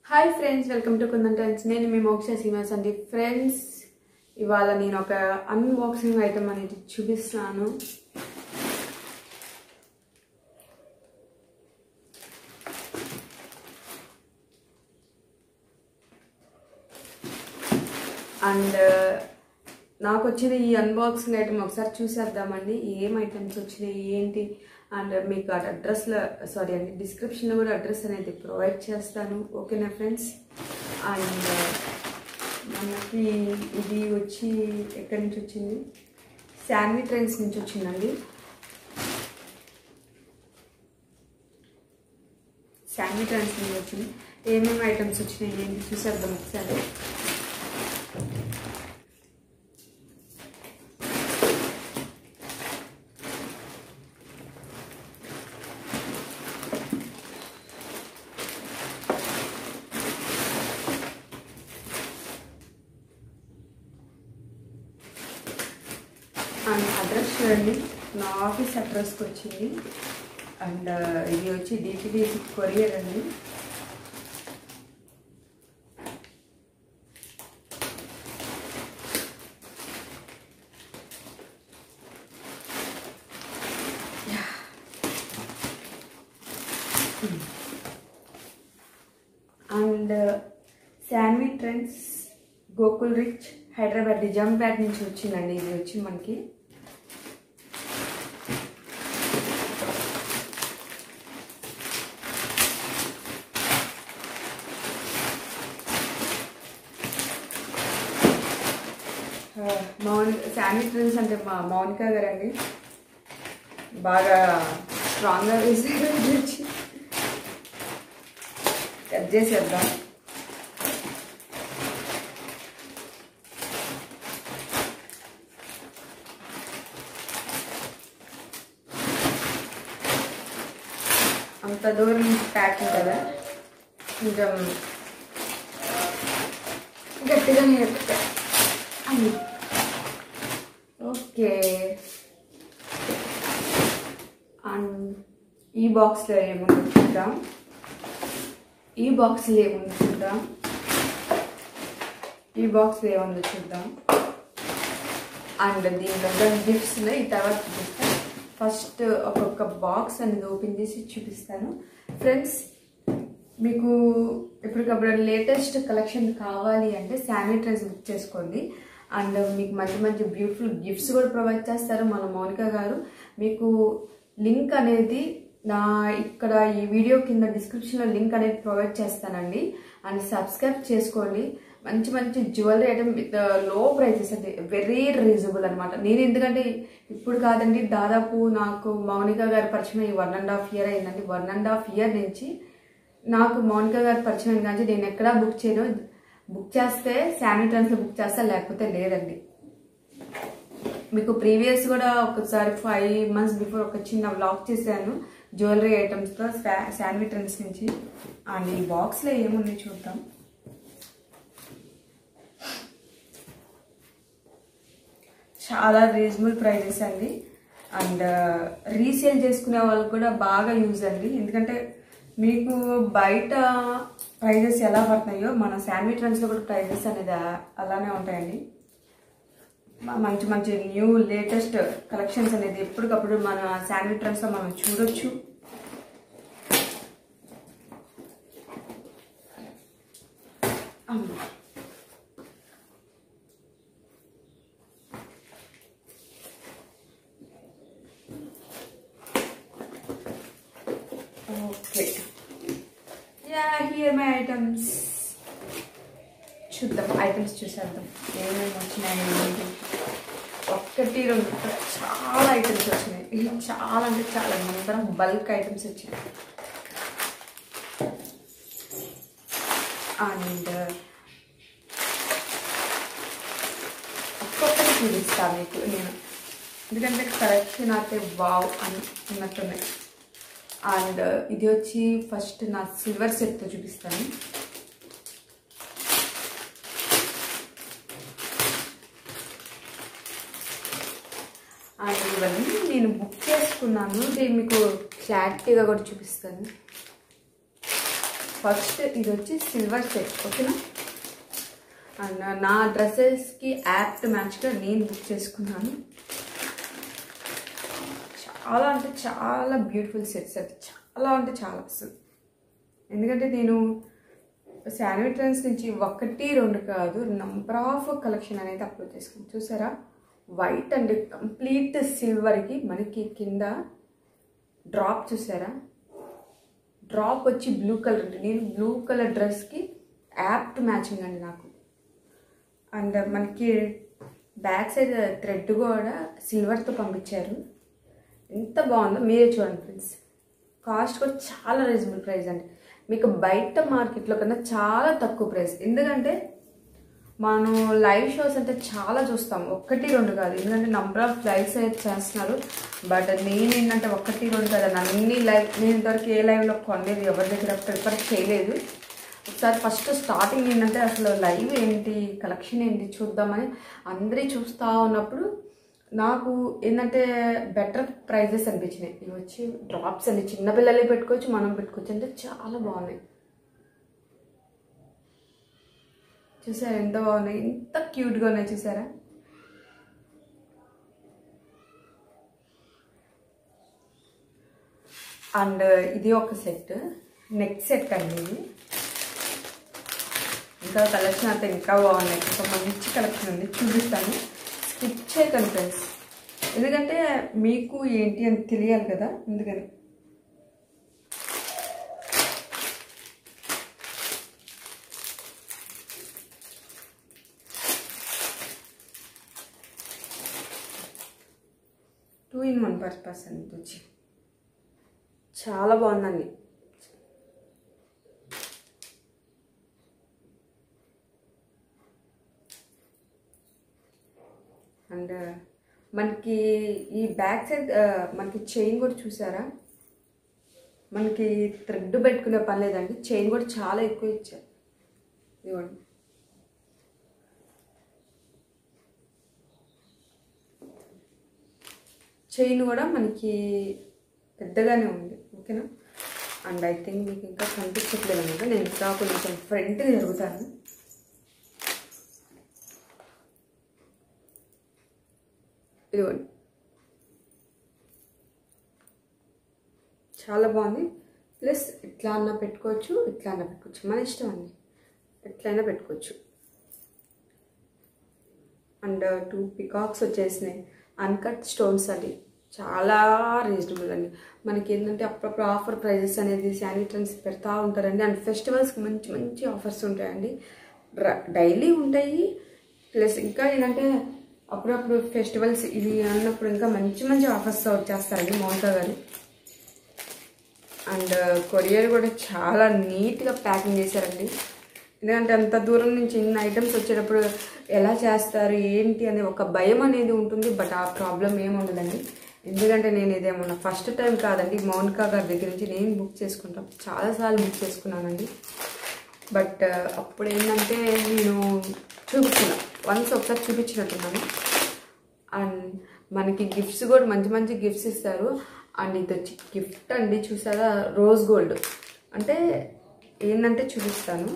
Hi friends welcome to Kundan Trends నేను మీ మోక్ష శ్రీనివాస్ అండి ఫ్రెండ్స్ ఇవాళ నేను ఒక అన్బాక్సింగ్ ఐటమ్ అనేది చూపిస్తున్నాను అండ్ నాకు వచ్చిన ఈ అన్బాక్సింగ్ ఐటమ్ ఒకసారి చూసేద్దామండి ఏం ఐటమ్స్ వచ్చినాయి ఏంటి అండ్ మీకు ఆ అడ్రస్లో సారీ అండి డిస్క్రిప్షన్లో కూడా అడ్రస్ అనేది ప్రొవైడ్ చేస్తాను ఓకేనా ఫ్రెండ్స్ అండ్ మనకి ఇది వచ్చి ఎక్కడి నుంచి వచ్చింది శాన్వి ట్రైన్స్ నుంచి వచ్చిందండి శాన్వి ట్రైన్స్ నుంచి వచ్చింది ఏమేమి ఐటమ్స్ వచ్చినాయి ఏంటి చూసేద్దాం ఒకసారి అండ్ అడ్రస్ చూడండి నా ఆఫీస్ అడ్రస్కి వచ్చింది అండ్ ఇది వచ్చి డిటిడిసి కొరియర్ అండి అండ్ శాన్వి ట్రెండ్స్ గోకుల్ రిచ్ హైదరాబాద్ నిజామాబాద్ నుంచి వచ్చిందండి ఇది వచ్చి మనకి మౌనిక శాండీ ట్రెండ్స్ అంటే మా మౌనిక గారండి బాగా స్ట్రాంగ్గా వేసారు ఇది వచ్చి కట్ చేసేద్దాం అంత దూరం నుంచి ప్యాకింగ్ కదా కొంచెం గట్టిగా నేను అయ్యి ఓకే అండ్ ఈ బాక్స్లో ఏముంది చూద్దాం ఈ బాక్స్లో ఏముంది చూద్దాం ఈ బాక్స్లో ఏముంది చూద్దాం అండ్ దీనిలో గిఫ్ట్స్ ఉన్నాయి ఈ తర్వాత చూపిస్తాను ఫస్ట్ ఒక్కొక్క బాక్స్ అనేది ఓపెన్ చేసి చూపిస్తాను ఫ్రెండ్స్ మీకు ఇప్పటికప్పుడు లేటెస్ట్ కలెక్షన్ కావాలి అంటే శానిటైజ్ బుక్ చేసుకోండి అండ్ మీకు మంచి మంచి బ్యూటిఫుల్ గిఫ్ట్స్ కూడా ప్రొవైడ్ చేస్తారు మన మౌనిక గారు మీకు లింక్ అనేది నా ఇక్కడ ఈ వీడియో కింద డిస్క్రిప్షన్లో లింక్ అనేది ప్రొవైడ్ చేస్తానండి అండ్ సబ్స్క్రైబ్ చేసుకోండి మంచి మంచి jewellery item with low prices అండి వెరీ రీజనబుల్ అనమాట నేను ఎందుకంటే ఇప్పుడు కాదండి దాదాపు నాకు మౌనిక గారి పరిచయం ఈ వన్ అండ్ హాఫ్ ఇయర్ అయిందండి వన్ అండ్ హాఫ్ ఇయర్ నుంచి నాకు మౌనిక గారి పరిచయం కానీ నేను ఎక్కడా బుక్ చేయను బుక్ చేస్తే శానిటైన్స్లో బుక్ చేస్తా లేకపోతే లేదండి మీకు ప్రీవియస్ కూడా ఒకసారి ఫైవ్ మంత్స్ బిఫోర్ ఒక చిన్న వ్లాగ్ చేశాను జ్యువెలరీ ఐటమ్స్తో శాండ్వి ట్రెండ్స్ నుంచి అండ్ ఈ బాక్స్లో ఏముంది చూద్దాం చాలా రీజనబుల్ ప్రైజెస్ అండి అండ్ రీసేల్ చేసుకునే వాళ్ళకి కూడా బాగా యూజ్ అండి ఎందుకంటే మీకు బయట ప్రైజెస్ ఎలా పడుతున్నాయో మన శాండ్వి ట్రెండ్స్లో కూడా ప్రైజెస్ అనేది అలానే ఉంటాయండి మంచి మంచి న్యూ లేటెస్ట్ కలెక్షన్స్ అనేది ఎప్పటికప్పుడు మన శాండ్వి ట్రెండ్స్లో మనం చూడొచ్చు okay ya here my items చూద్దాం ఐటమ్స్ చూసేద్దాం ఏమేమి వచ్చినాయి ఏంటి ఒక్కటి రెండు చాలా ఐటమ్స్ వచ్చినాయి ఇవి చాలా అంటే చాలా మొత్తం బల్క్ ఐటమ్స్ వచ్చినాయి అండ్ ఒక్కొక్కటి చూపిస్తాను మీకు నేను ఎందుకంటే కలెక్షన్ అయితే వావ్ అని ఉన్నట్టున్నాయి అండ్ ఇది వచ్చి ఫస్ట్ నా సిల్వర్ సెట్తో చూపిస్తాను అండ్ ఇవన్నీ నేను బుక్ చేసుకున్నాను ఇది మీకు క్లారిటీగా కూడా చూపిస్తాను ఫస్ట్ ఇది వచ్చి సిల్వర్ సెట్ ఓకేనా అండ్ నా డ్రెస్సెస్కి యాప్ట్ మ్యాచ్గా నేను బుక్ చేసుకున్నాను చాలా అంటే చాలా బ్యూటిఫుల్ సెట్స్ అది చాలా అంటే చాలా అసలు ఎందుకంటే నేను శానిటరీ ట్రెండ్స్ నుంచి ఒకటి రెండు కాదు నంబర్ ఆఫ్ కలెక్షన్ అనేది అప్లోడ్ చేసుకున్నాను చూసారా వైట్ అండ్ కంప్లీట్ సిల్వర్కి మనకి కింద డ్రాప్ చూసారా డ్రాప్ వచ్చి బ్లూ కలర్ ఉంది నేను బ్లూ కలర్ డ్రెస్కి యాప్ట్ మ్యాచింగ్ అండి నాకు అండ్ మనకి బ్యాక్ సైడ్ థ్రెడ్ కూడా సిల్వర్తో పంపించారు ఎంత బాగుందో మీరే చూడండి ఫ్రెండ్స్ కాస్ట్ కూడా చాలా రీజనబుల్ ప్రైస్ అండి మీకు బయట మార్కెట్లో కన్నా చాలా తక్కువ ప్రైస్ ఎందుకంటే మనం లైవ్ షోస్ అంటే చాలా చూస్తాం ఒక్కటి రెండు కాదు ఎందుకంటే నంబర్ ఆఫ్ లైవ్స్ అయితే చేస్తున్నారు బట్ నేను ఏంటంటే ఒక్కటి రెండు కాదు అన్ని లైవ్ నేను ఇంతవరకు ఏ లైవ్లో కొనలేదు ఎవరి దగ్గర ప్రిఫర్ చేయలేదు ఒకసారి ఫస్ట్ స్టార్టింగ్ ఏంటంటే అసలు లైవ్ ఏంటి కలెక్షన్ ఏంటి చూద్దామని అందరి చూస్తూ ఉన్నప్పుడు నాకు ఏంటంటే బెటర్ ప్రైజెస్ అనిపించినాయి ఇవి వచ్చి డ్రాప్స్ అండి చిన్నపిల్లలే పెట్టుకోవచ్చు మనం పెట్టుకోవచ్చు అంటే చాలా బాగున్నాయి చూసారా ఎంత బాగున్నాయి ఎంత క్యూట్గా ఉన్నాయి చూసారా అండ్ ఇది ఒక సెట్ నెక్స్ట్ సెట్ అండి ఇది ఇంకా కలెక్షన్ అంతా ఇంకా బాగున్నాయి ఇంకా మంచి కలెక్షన్ ఉంది చూపిస్తాను స్కిప్ చేయకండి ఫ్రెండ్స్ ఎందుకంటే మీకు ఏంటి అని తెలియాలి కదా ఎందుకని టూ ఇన్ వన్ పర్పస్ అండి ఇది వచ్చి చాలా బాగుందండి అండ్ మనకి ఈ బ్యాక్ సైడ్ మనకి చైన్ కూడా చూసారా మనకి థ్రెడ్ పెట్టుకునే పని లేదండి చైన్ కూడా చాలా ఎక్కువ ఇచ్చారు ఇదిగోండి చైన్ కూడా మనకి పెద్దగానే ఉంది ఓకేనా అండ్ ఐ థింక్ మీకు ఇంకా కనిపించట్లేదు అనమాట నేను ఇంకా కొంచెం ఫ్రంట్కి జరుగుతాను ఇదిగోండి చాలా బాగుంది ప్లస్ ఇట్లా అన్నా పెట్టుకోవచ్చు ఇట్లా అన్నా పెట్టుకోవచ్చు మన ఇష్టం అండి ఎట్లయినా పెట్టుకోవచ్చు అండ్ టూ పికాక్స్ వచ్చేసినాయి అన్కట్ స్టోన్స్ అండి చాలా రీజనబుల్ అండి మనకి ఏంటంటే అప్పుడప్పుడు ఆఫర్ ప్రైజెస్ అనేది శానిటరీస్ పెడతా ఉంటారండి అండ్ ఫెస్టివల్స్కి మంచి మంచి ఆఫర్స్ ఉంటాయండి డైలీ ఉంటాయి ప్లస్ ఇంకా ఏంటంటే అప్పుడప్పుడు ఫెస్టివల్స్ ఇది అన్నప్పుడు ఇంకా మంచి మంచి ఆఫర్స్ వచ్చేస్తారండి మౌంటా గారు అండ్ కొరియర్ కూడా చాలా నీట్గా ప్యాకింగ్ చేశారండి ఎందుకంటే అంత దూరం నుంచి ఇన్ని ఐటమ్స్ వచ్చేటప్పుడు ఎలా చేస్తారు ఏంటి అనే ఒక భయం అనేది ఉంటుంది బట్ ఆ ప్రాబ్లం ఏమి ఉండదండి ఎందుకంటే నేను ఇదేమన్నా ఫస్ట్ టైం కాదండి మౌనికా గారి దగ్గర నుంచి నేను బుక్ చేసుకుంటాను చాలాసార్లు బుక్ చేసుకున్నానండి బట్ అప్పుడు ఏంటంటే నేను చూపించిన వన్స్ ఒకసారి చూపించినట్టున్నాను అండ్ మనకి గిఫ్ట్స్ కూడా మంచి మంచి గిఫ్ట్స్ ఇస్తారు అండ్ ఇది వచ్చి గిఫ్ట్ అండి చూసారా రోజ్ గోల్డ్ అంటే ఏంటంటే చూపిస్తాను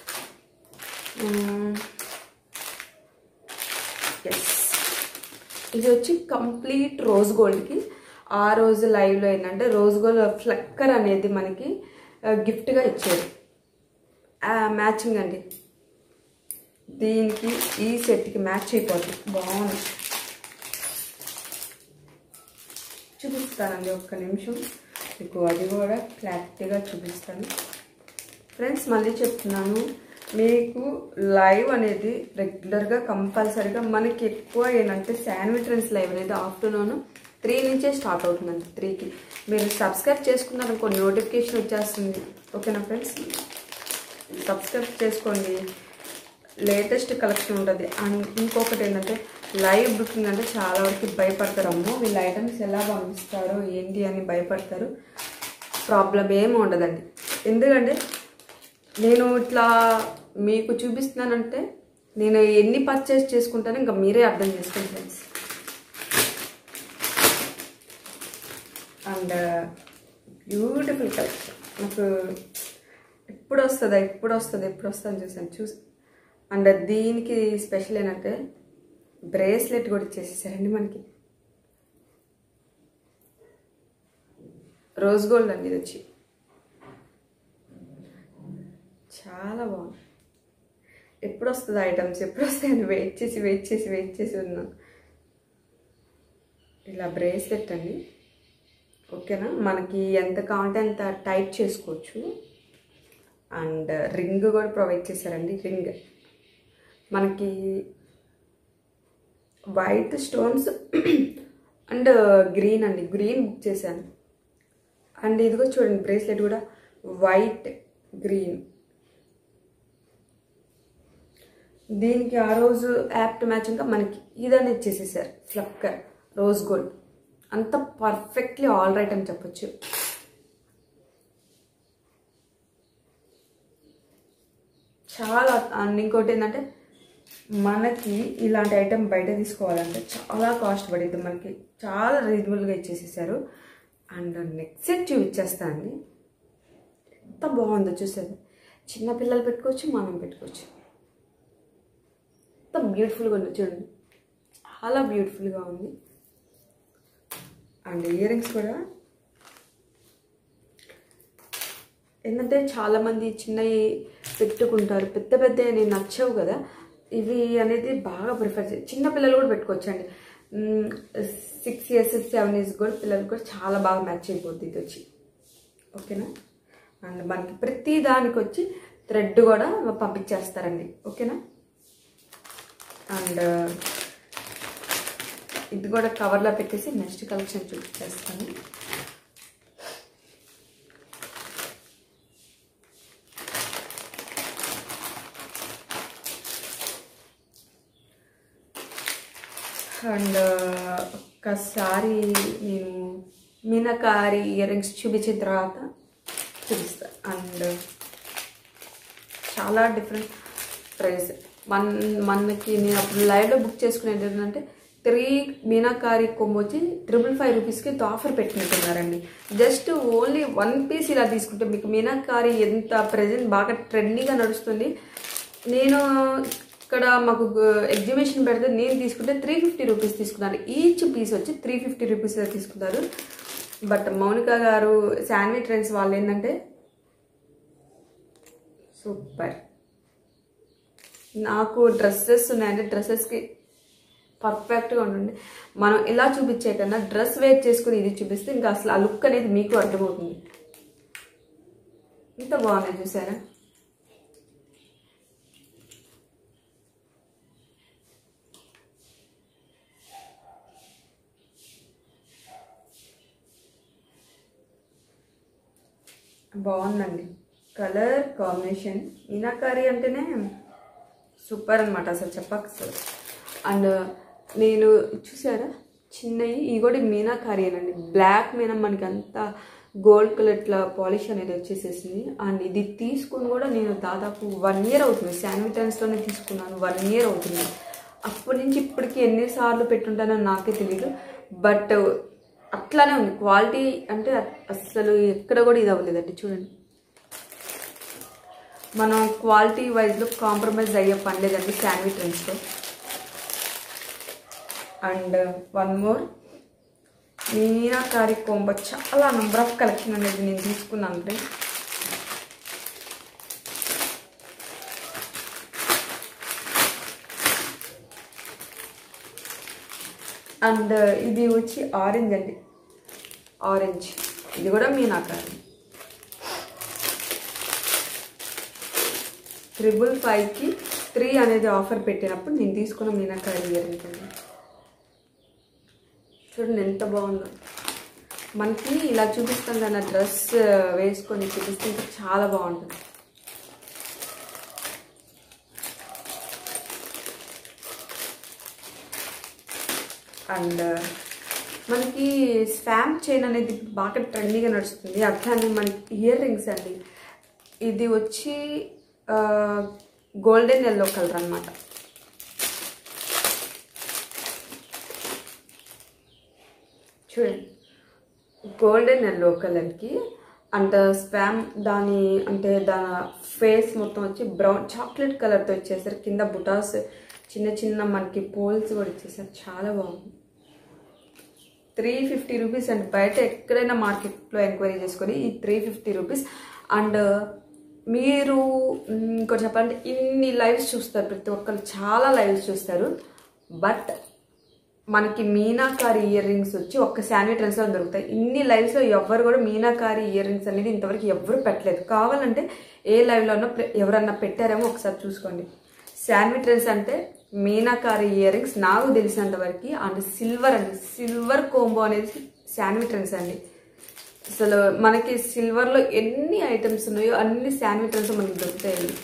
ఎస్ ఇది వచ్చి కంప్లీట్ రోజ్ గోల్డ్కి ఆ రోజు లైవ్లో ఏంటంటే రోజ్ గోల్డ్ ఫ్లక్కర్ అనేది మనకి గిఫ్ట్గా ఇచ్చారు మ్యాచింగ్ అండి దీనికి ఈ సెట్కి మ్యాచ్ అయిపోతుంది బాగుంది చూపిస్తానండి ఒక్క నిమిషం మీకు అది కూడా క్లారిటీగా చూపిస్తాను ఫ్రెండ్స్ మళ్ళీ చెప్తున్నాను మీకు లైవ్ అనేది రెగ్యులర్గా కంపల్సరీగా మనకి ఎక్కువ ఏంటంటే శానిటరీస్ లైవ్ అనేది ఆఫ్టర్నూన్ త్రీ నుంచే స్టార్ట్ అవుతుందండి త్రీకి మీరు సబ్స్క్రైబ్ చేసుకున్నారనుకో నోటిఫికేషన్ వచ్చేస్తుంది ఓకేనా ఫ్రెండ్స్ సబ్స్క్రైబ్ చేసుకోండి లేటెస్ట్ కలెక్షన్ ఉంటుంది అండ్ ఇంకొకటి ఏంటంటే లైవ్ బుకింగ్ అంటే చాలా వరకు భయపడతారు అమ్మో వీళ్ళ ఐటమ్స్ ఎలా పంపిస్తారో ఏంటి అని భయపడతారు ప్రాబ్లం ఏమి ఉండదండి ఎందుకంటే నేను ఇట్లా మీకు చూపిస్తున్నానంటే నేను ఎన్ని పర్చేస్ చేసుకుంటానో ఇంకా మీరే అర్థం చేసుకోండి ఫ్రెండ్స్ అండ్ బ్యూటిఫుల్ కలెక్షన్ నాకు ఎప్పుడు వస్తుందా ఎప్పుడు వస్తుంది ఎప్పుడు వస్తుందని చూసాను చూసి అండ్ దీనికి స్పెషల్ ఏంటంటే బ్రేస్లెట్ కూడా ఇచ్చేసేసారండి మనకి రోజ్ గోల్డ్ అండి ఇది వచ్చి చాలా బాగుంది ఎప్పుడు వస్తుంది ఐటమ్స్ ఎప్పుడు వస్తాయని వెయిట్ చేసి వెయిట్ చేసి వెయిట్ చేసి ఉన్నాను ఇలా బ్రేస్లెట్ అండి ఓకేనా మనకి ఎంత కావాలంటే అంత టైట్ చేసుకోవచ్చు అండ్ రింగ్ కూడా ప్రొవైడ్ చేశారండి రింగ్ మనకి వైట్ స్టోన్స్ అండ్ గ్రీన్ అండి గ్రీన్ బుక్ చేశాను అండ్ ఇదిగో చూడండి బ్రేస్లెట్ కూడా వైట్ గ్రీన్ దీనికి ఆ రోజు యాప్ట్ మ్యాచింగ్గా మనకి ఇదని ఇచ్చేసేసారు ఫ్లక్కర్ రోజ్ గోల్డ్ అంత పర్ఫెక్ట్లీ ఆల్ రైట్ అని చెప్పొచ్చు చాలా అండ్ ఇంకోటి ఏంటంటే మనకి ఇలాంటి ఐటెం బయట తీసుకోవాలంటే చాలా కాస్ట్ పడింది మనకి చాలా రీజనబుల్గా ఇచ్చేసేసారు అండ్ నెక్స్ట్ సెట్ చూపించేస్తానండి ఎంత బాగుందో చూసేది చిన్న పిల్లలు పెట్టుకోవచ్చు మనం పెట్టుకోవచ్చు ఎంత బ్యూటిఫుల్గా ఉంది చూడండి చాలా బ్యూటిఫుల్గా ఉంది అండ్ ఇయర్ రింగ్స్ కూడా ఏంటంటే చాలామంది చిన్నవి పెట్టుకుంటారు పెద్ద పెద్ద నేను నచ్చవు కదా ఇవి అనేది బాగా ప్రిఫర్ చే చిన్న పిల్లలు కూడా పెట్టుకోవచ్చు అండి సిక్స్ ఇయర్స్ సెవెన్ ఇయర్స్ కూడా పిల్లలు కూడా చాలా బాగా మ్యాచ్ అయిపోద్ది ఇది వచ్చి ఓకేనా అండ్ మనకి ప్రతి దానికి వచ్చి థ్రెడ్ కూడా పంపించేస్తారండి ఓకేనా అండ్ ఇది కూడా కవర్లో పెట్టేసి నెక్స్ట్ కలెక్షన్ చూపించేస్తాను అండ్ ఒక్కసారి నేను మీనకారి ఇయర్ రింగ్స్ చూపించిన తర్వాత చూపిస్తాను అండ్ చాలా డిఫరెంట్ ప్రైస్ మన మనకి నేను అప్పుడు లైవ్లో బుక్ చేసుకునేది ఏంటంటే త్రీ మీనాకారి కొమ్ము వచ్చి ట్రిపుల్ ఫైవ్ రూపీస్కి ఆఫర్ పెట్టినట్టున్నారండి జస్ట్ ఓన్లీ వన్ పీస్ ఇలా తీసుకుంటే మీకు మీనాకారి ఎంత ప్రజెంట్ బాగా ట్రెండింగ్గా నడుస్తుంది నేను ఇక్కడ మాకు ఎగ్జిబిషన్ పెడితే నేను తీసుకుంటే త్రీ ఫిఫ్టీ రూపీస్ తీసుకున్నాను ఈచ్ పీస్ వచ్చి త్రీ ఫిఫ్టీ రూపీస్ తీసుకున్నారు బట్ మౌనిక గారు శాన్వి ట్రెండ్స్ వాళ్ళు ఏంటంటే సూపర్ నాకు డ్రెస్సెస్ ఉన్నాయంటే డ్రెస్సెస్కి పర్ఫెక్ట్గా ఉండండి మనం ఇలా చూపించే కన్నా డ్రెస్ వేర్ చేసుకుని ఇది చూపిస్తే ఇంకా అసలు ఆ లుక్ అనేది మీకు అర్థమవుతుంది ఇంత బాగున్నాయి చూసారా బాగుందండి కలర్ కాంబినేషన్ మీనాకారి అంటేనే సూపర్ అనమాట అసలు చెప్పక్కర్లేదు అండ్ నేను చూసారా చిన్నవి ఇవి కూడా మీనాకారి అనండి బ్లాక్ మీనా మనకి అంతా గోల్డ్ కలర్ ఇట్లా పాలిష్ అనేది వచ్చేసేసింది అండ్ ఇది తీసుకుని కూడా నేను దాదాపు వన్ ఇయర్ అవుతుంది శానిటైన్స్లోనే తీసుకున్నాను వన్ ఇయర్ అవుతుంది అప్పటి నుంచి ఇప్పటికి ఎన్నిసార్లు పెట్టుంటానో నాకే తెలియదు బట్ అట్లానే ఉంది క్వాలిటీ అంటే అస్సలు ఎక్కడ కూడా ఇది అవ్వలేదండి చూడండి మనం క్వాలిటీ వైజ్లో కాంప్రమైజ్ అయ్యే పని లేదండి శాండ్వి ట్రెండ్స్లో అండ్ వన్ మోర్ మీనాకారి కొంబ చాలా నెంబర్ ఆఫ్ కలెక్షన్ అనేది నేను తీసుకున్నాను అంటే అండ్ ఇది వచ్చి ఆరెంజ్ అండి ఆరెంజ్ ఇది కూడా మీనాకారి ట్రిపుల్ ఫైవ్కి త్రీ అనేది ఆఫర్ పెట్టినప్పుడు నేను తీసుకున్న మీనాకారి ఇయర్ ఉంటుంది చూడండి ఎంత బాగుందో మనకి ఇలా చూపిస్తాం కదా డ్రెస్ వేసుకొని చూపిస్తే ఇంకా చాలా బాగుంటుంది అండ్ మనకి స్వామ్ చైన్ అనేది బాగా ట్రెండీగా నడుస్తుంది అట్లానే మనకి ఇయర్ రింగ్స్ అండి ఇది వచ్చి గోల్డెన్ ఎల్లో కలర్ అనమాట చూడండి గోల్డెన్ ఎల్లో కలర్కి అంత స్పామ్ దాని అంటే దాని ఫేస్ మొత్తం వచ్చి బ్రౌన్ చాక్లెట్ కలర్తో వచ్చేసారు కింద బుటాస్ చిన్న చిన్న మనకి పోల్స్ కూడా ఇచ్చేసారు చాలా బాగుంది త్రీ ఫిఫ్టీ రూపీస్ అండ్ బయట ఎక్కడైనా మార్కెట్లో ఎంక్వైరీ చేసుకొని ఈ త్రీ ఫిఫ్టీ రూపీస్ అండ్ మీరు మ్, ఇంకోటి చెప్పాలంటే ఇన్ని లైవ్స్ చూస్తారు ప్రతి ఒక్కరు చాలా లైవ్స్ చూస్తారు బట్ మనకి మీనాకారి ఇయర్ రింగ్స్ వచ్చి ఒక్క శాండ్విచ్ ట్రెండ్స్లో దొరుకుతాయి ఇన్ని లైవ్స్లో ఎవ్వరు కూడా మీనాకారి ఇయర్ రింగ్స్ అనేది ఇంతవరకు ఎవ్వరు పెట్టలేదు కావాలంటే ఏ లైవ్లోనో ఎవరన్నా పెట్టారేమో ఒకసారి చూసుకోండి శాండ్విచ్ ట్రెండ్స్ అంటే మీనాకారి ఇయర్ రింగ్స్ నాకు తెలిసినంత వరకు అండ్ సిల్వర్ అండి సిల్వర్ కోంబో అనేది శాండ్విచ్ ట్రెండ్స్ అండి అసలు మనకి సిల్వర్లో ఎన్ని ఐటమ్స్ ఉన్నాయో అన్ని శాండ్విచ్ ట్రెండ్స్ మనకి దొరుకుతాయండి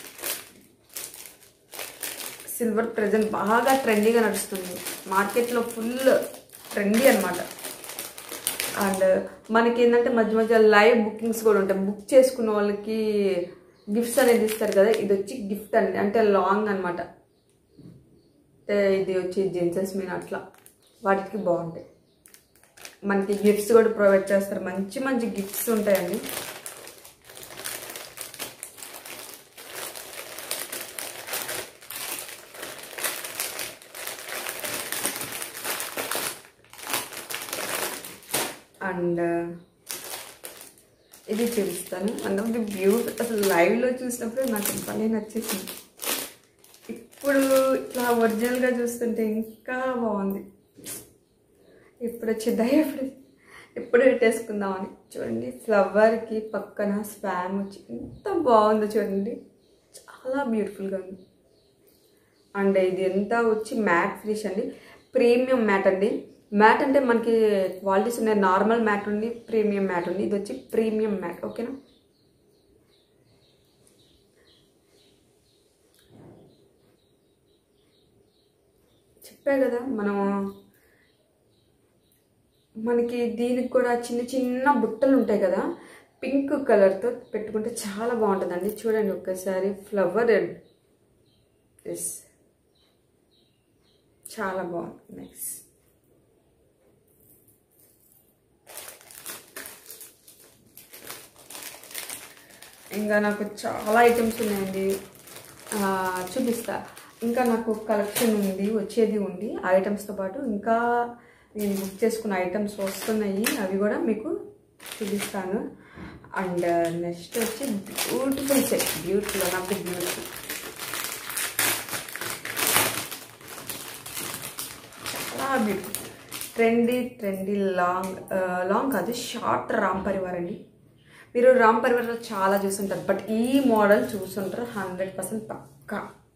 సిల్వర్ ప్రజెంట్ బాగా ట్రెండీగా నడుస్తుంది మార్కెట్లో ఫుల్ ట్రెండీ అనమాట అండ్ మనకి ఏంటంటే మధ్య మధ్య లైవ్ బుకింగ్స్ కూడా ఉంటాయి బుక్ చేసుకున్న వాళ్ళకి గిఫ్ట్స్ అనేది ఇస్తారు కదా ఇది వచ్చి గిఫ్ట్ అండి అంటే లాంగ్ అనమాట అంటే ఇది వచ్చి జెన్సెస్ మీన్ అట్లా వాటికి బాగుంటాయి మనకి గిఫ్ట్స్ కూడా ప్రొవైడ్ చేస్తారు మంచి మంచి గిఫ్ట్స్ ఉంటాయండి అండ్ ఇది చూపిస్తాను వన్ ఆఫ్ ది బ్యూటీ అసలు లైవ్లో చూసినప్పుడు నాకు భలే నచ్చేసింది ఇప్పుడు ఇట్లా ఒరిజినల్గా చూస్తుంటే ఇంకా బాగుంది ఎప్పుడు వచ్చిందా ఎప్పుడు ఎప్పుడు పెట్టేసుకుందామని చూడండి ఫ్లవర్కి పక్కన స్పామ్ వచ్చి ఎంత బాగుందో చూడండి చాలా బ్యూటిఫుల్గా ఉంది అండ్ ఇది ఎంత వచ్చి మ్యాట్ ఫినిష్ అండి ప్రీమియం మ్యాట్ అండి మ్యాట్ అంటే మనకి క్వాలిటీస్ ఉన్నాయి నార్మల్ మ్యాట్ ఉంది ప్రీమియం మ్యాట్ ఉంది ఇది వచ్చి ప్రీమియం మ్యాట్ ఓకేనా చెప్పా కదా మనం మనకి దీనికి కూడా చిన్న చిన్న బుట్టలు ఉంటాయి కదా పింక్ కలర్తో పెట్టుకుంటే చాలా బాగుంటుందండి చూడండి ఒక్కసారి ఫ్లవర్ ఎస్ చాలా బాగుంది నెక్స్ట్ ఇంకా నాకు చాలా ఐటమ్స్ ఉన్నాయండి ఆ, చూపిస్తా ఇంకా నాకు కలెక్షన్ ఉంది వచ్చేది ఉంది ఆ ఐటమ్స్తో పాటు ఇంకా నేను బుక్ చేసుకున్న ఐటమ్స్ వస్తున్నాయి అవి కూడా మీకు చూపిస్తాను అండ్ నెక్స్ట్ వచ్చి beautiful set beautiful one of the beautiful చాలా beautiful trendy trendy long long కాదు షార్ట్ రామ్ పరివార్ అండి మీరు రామ్ పరివార్లో చాలా చూసుంటారు బట్ ఈ మోడల్ చూసుంటారు హండ్రెడ్ పర్సెంట్ పక్కా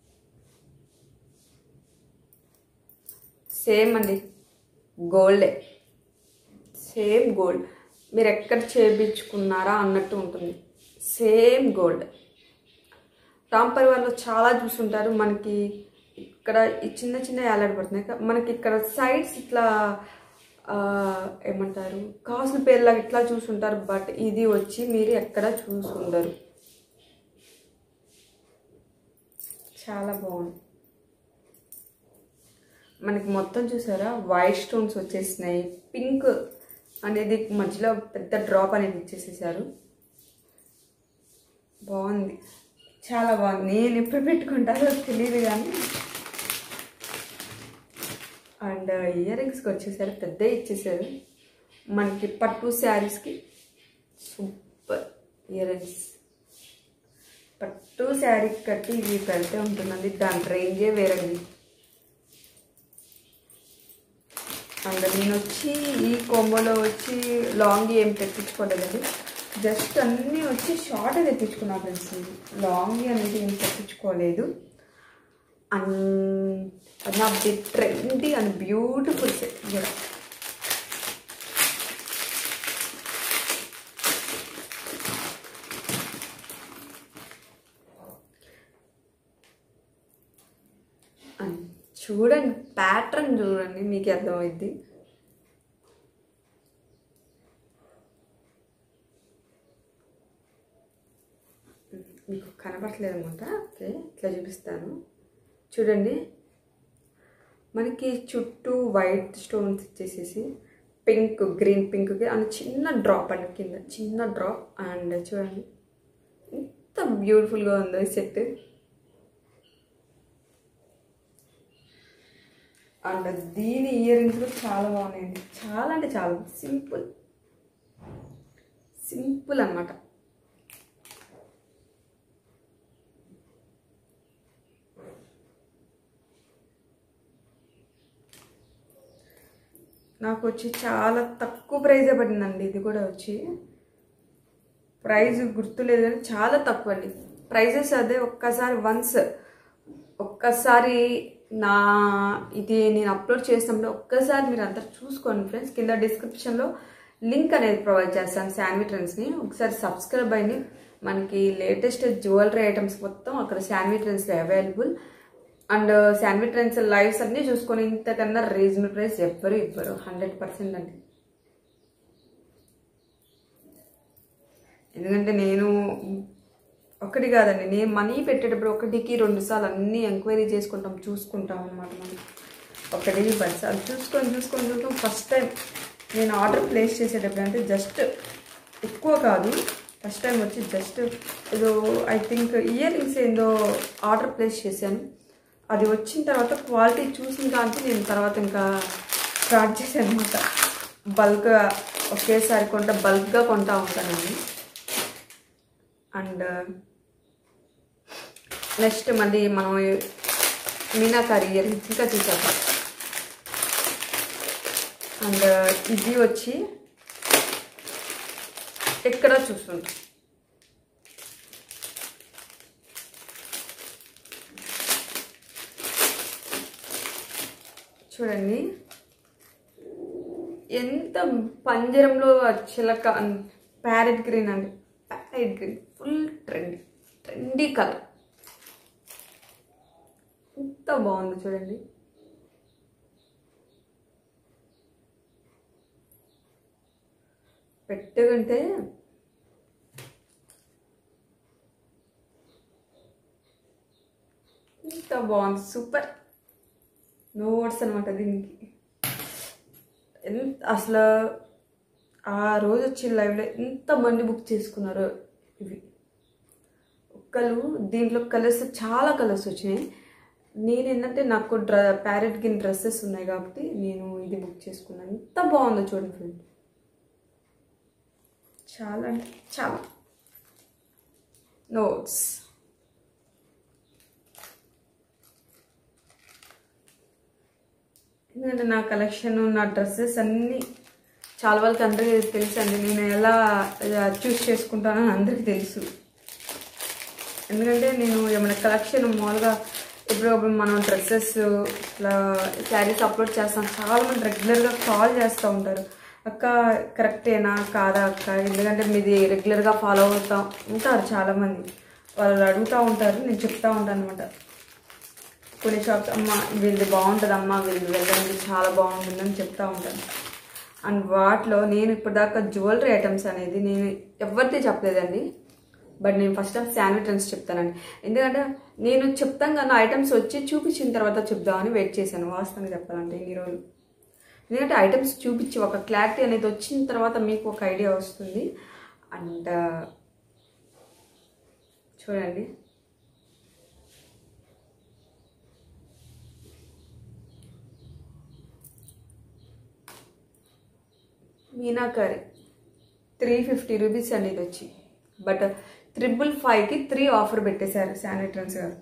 సేమ్ అండి గోల్డే సేమ్ గోల్డ్ మీరు ఎక్కడ చేయించుకున్నారా అన్నట్టు ఉంటుంది సేమ్ గోల్డ్ రామ్ పరివార్లో చాలా చూసుంటారు మనకి ఇక్కడ ఈ చిన్న చిన్న ఏలాడబడుతున్నాయి కా- మనకి ఇక్కడ సైడ్స్ ఇట్లా ఆ, ఏమంటారు కాసుల పేర్లాగా ఇట్లా చూసుంటారు బట్ ఇది వచ్చి మీరు ఎక్కడ చూసుండరు చాలా బాగుంది మనకి మొత్తం చూసారా వైట్ స్టోన్స్ వచ్చేసినాయి పింక్ అనేది మధ్యలో పెద్ద డ్రాప్ అనేది ఇచ్చేసేసారు బాగుంది చాలా బాగుంది నేను ఎప్పుడు పెట్టుకుంటారో తెలియదు కానీ అండ్ ఇయర్ రింగ్స్కి వచ్చేసారు పెద్ద ఇచ్చేసారు మనకి పట్టు శారీస్కి సూపర్ ఇయర్ రింగ్స్ పట్టు శారీ కట్టి ఇవి పెడితే ఉంటుందండి దాని రేంజే వేరండి అండ్ నేను వచ్చి ఈ కొమ్మలో వచ్చి లాంగ్ ఏం తెప్పించుకోలేదండి జస్ట్ అన్నీ వచ్చి షార్ట్ తెప్పించుకున్నా ఫ్రెండ్స్ లాంగ్ అనేది ఏం తెప్పించుకోలేదు and one of the trendy and beautiful set కూడా అండ్ చూడండి ప్యాటర్న్ చూడండి మీకు అర్థమైద్ది మీకు కనపట్లేదు అనమాట ఓకే ఇట్లా చూపిస్తాను చూడండి మనకి చుట్టూ వైట్ స్టోన్స్ ఇచ్చేసేసి పింక్ గ్రీన్ పింక్కి అండ్ చిన్న డ్రాప్ అండి కింద చిన్న డ్రాప్ అండ్ చూడండి ఎంత బ్యూటిఫుల్గా ఉందో ఈ సెట్ అండ్ దీని ఇయర్ రింగ్స్ కూడా చాలా బాగున్నాయండి చాలా అంటే చాలా సింపుల్ సింపుల్ అన్నమాట నాకు వచ్చి చాలా తక్కువ ప్రైజే పడిందండి ఇది కూడా వచ్చి ప్రైజ్ గుర్తులేదు కానీ చాలా తక్కువ అండి ప్రైజెస్ అదే ఒక్కసారి వన్స్ ఒక్కసారి నా ఇది నేను అప్లోడ్ చేసినప్పుడు ఒక్కసారి మీరు అంతా చూసుకోండి ఫ్రెండ్స్ కింద డిస్క్రిప్షన్లో లింక్ అనేది ప్రొవైడ్ చేస్తాను శాన్వి ట్రెండ్స్ని ఒకసారి సబ్స్క్రైబ్ అయ్యి మనకి లేటెస్ట్ జ్యువెలరీ ఐటమ్స్ మొత్తం అక్కడ శాన్వి ట్రెండ్స్లో available and Shanvi Trends lives అన్నీ చూసుకొని ఇంతకన్నా రీజనబుల్ ప్రైస్ ఎవ్వరు ఇవ్వరు హండ్రెడ్ పర్సెంట్ అండి ఎందుకంటే నేను ఒకటి కాదండి నేను మనీ పెట్టేటప్పుడు ఒకటికి రెండు సార్లు అన్నీ ఎంక్వైరీ చేసుకుంటాం చూసుకుంటాం అనమాట మనం ఒకటి పది సార్లు చూసుకొని చూసుకొని చూసుకొని ఫస్ట్ టైం నేను ఆర్డర్ ప్లేస్ చేసేటప్పుడు అంటే జస్ట్ ఎక్కువ కాదు ఫస్ట్ టైం వచ్చి జస్ట్ ఏదో ఐ థింక్ ఇయర్ రింగ్స్ ఏందో ఆర్డర్ ప్లేస్ చేశాను అది వచ్చిన తర్వాత క్వాలిటీ చూసిన దానికి నేను తర్వాత ఇంకా స్టార్ట్ చేశాను అనమాట బల్క్గా ఒకేసారి కొంటా బల్క్గా కొంటా ఉంటానండి అండ్ నెక్స్ట్ మళ్ళీ మనం మీనాకారి ఇయర్ ఇంకా చూసాక అండ్ ఇది వచ్చి ఎక్కడ చూస్తుంటాం చూడండి ఎంత పంజరంలో చిలక ప్యారెట్ గ్రీన్ అండి parrot green full trendy trendy colour ఎంత బాగుంది చూడండి పెట్టగంటే ఎంత బాగుంది సూపర్ నో వర్డ్స్ అనమాట దీనికి ఎంత అసలు ఆ రోజు వచ్చిన లైవ్లో ఎంతమంది బుక్ చేసుకున్నారో ఇవి ఒక్కళ్ళు దీంట్లో కలర్స్ చాలా కలర్స్ వచ్చినాయి నేను ఏంటంటే నాకు డ్ర ప్యారెట్ గిన్ డ్రెస్సెస్ ఉన్నాయి కాబట్టి నేను ఇది బుక్ చేసుకున్నాను ఎంత బాగుందో చూడండి ఫ్రెండ్ చాలా అంటే చాలా నోట్స్ ఎందుకంటే నా కలెక్షన్ నా డ్రెస్సెస్ అన్నీ చాలా వాళ్ళకి అందరికీ తెలుసు అండి నేను ఎలా చూస్ చేసుకుంటానని అందరికీ తెలుసు ఎందుకంటే నేను ఏమైనా కలెక్షన్ మామూలుగా ఇప్పుడు మనం డ్రెస్సెస్ ఇట్లా శారీస్ అప్లోడ్ చేస్తాం చాలా మంది రెగ్యులర్గా కాల్ చేస్తూ ఉంటారు అక్క కరెక్టేనా కాదా అక్క ఎందుకంటే మీది రెగ్యులర్గా ఫాలో అవుతా ఉంటారు చాలామంది వాళ్ళు అడుగుతూ ఉంటారు నేను చెప్తా ఉంటాను అనమాట కొన్ని షాప్స్ అమ్మ వీళ్ళది బాగుంటుంది అమ్మ వీళ్ళు వెళ్ళండి చాలా బాగుంటుందని చెప్తా ఉంటాను అండ్ వాటిలో నేను ఇప్పటిదాకా జ్యువెలరీ ఐటమ్స్ అనేది నేను ఎవరిది చెప్పలేదండి బట్ నేను ఫస్ట్ టైం శాండ్వి ట్రెండ్స్ చెప్తానండి ఎందుకంటే నేను చెప్తాను కానీ ఐటమ్స్ వచ్చి చూపించిన తర్వాత చెప్దామని వెయిట్ చేశాను వాస్తవంగా చెప్పాలంటే ఇన్ని రోజులు ఎందుకంటే ఐటమ్స్ చూపించి ఒక క్లారిటీ అనేది వచ్చిన తర్వాత మీకు ఒక ఐడియా వస్తుంది అండ్ చూడండి మీనాకరి త్రీ ఫిఫ్టీ రూపీస్ అనేది వచ్చి బట్ త్రిబుల్ ఫైవ్కి త్రీ ఆఫర్ పెట్టేశారు శానిటరీస్ గారు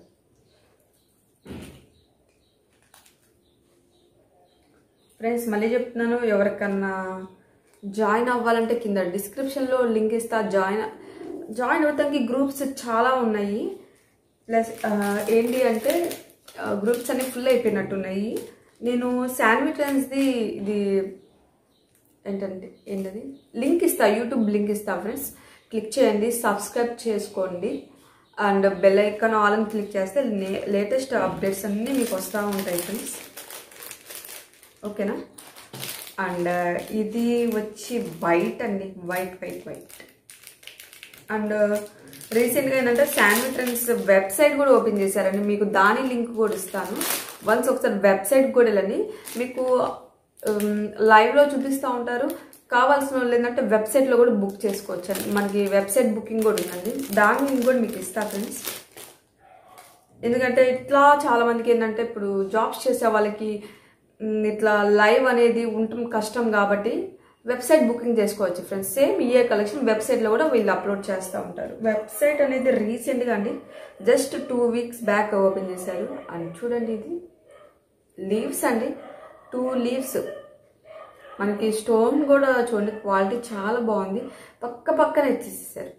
ఫ్రెండ్స్ మళ్ళీ చెప్తున్నాను ఎవరికన్నా జాయిన్ అవ్వాలంటే కింద డిస్క్రిప్షన్లో లింక్ ఇస్తా జాయిన్ జాయిన్ అవుతానికి గ్రూప్స్ చాలా ఉన్నాయి ప్లస్ ఏంటి అంటే గ్రూప్స్ అన్ని ఫుల్ అయిపోయినట్టున్నాయి నేను శాండ్విచ్ ఇది ఏంటంటే ఏంటది లింక్ ఇస్తా యూట్యూబ్ లింక్ ఇస్తా ఫ్రెండ్స్ క్లిక్ చేయండి సబ్స్క్రైబ్ చేసుకోండి అండ్ బెల్ ఐకాన్ ఆల్ అని క్లిక్ చేస్తే లేటెస్ట్ అప్డేట్స్ అన్నీ మీకు వస్తూ ఉంటాయి ఫ్రెండ్స్ ఓకేనా అండ్ ఇది వచ్చి వైట్ అండి వైట్ వైట్ వైట్ అండ్ రీసెంట్గా ఏంటంటే శాండ్విచ్ ట్రెండ్స్ వెబ్సైట్ కూడా ఓపెన్ చేశారండి మీకు దాని లింక్ కూడా ఇస్తాను వన్స్ ఒకసారి వెబ్సైట్ కూడా వెళ్ళండి మీకు లైవ్లో చూపిస్తూ ఉంటారు కావాల్సిన వాళ్ళు ఏంటంటే వెబ్సైట్లో కూడా బుక్ చేసుకోవచ్చు అండి మనకి వెబ్సైట్ బుకింగ్ కూడా ఉందండి దాని లింక్ కూడా మీకు ఇస్తా ఫ్రెండ్స్ ఎందుకంటే ఇట్లా చాలా మందికి ఏంటంటే ఇప్పుడు జాబ్స్ చేసే వాళ్ళకి మ్, ఇట్లా లైవ్ అనేది ఉండటం కష్టం కాబట్టి వెబ్సైట్ బుకింగ్ చేసుకోవచ్చు ఫ్రెండ్స్ సేమ్ ఇయే కలెక్షన్ వెబ్సైట్లో కూడా వీళ్ళు అప్లోడ్ చేస్తూ ఉంటారు వెబ్సైట్ అనేది రీసెంట్గా అండి just two weeks back open చేశారు అని చూడండి ఇది లీవ్స్ అండి టూ లీవ్స్ మనకి స్టోన్ కూడా చూడండి క్వాలిటీ చాలా బాగుంది పక్క పక్కన ఇచ్చేసేసారు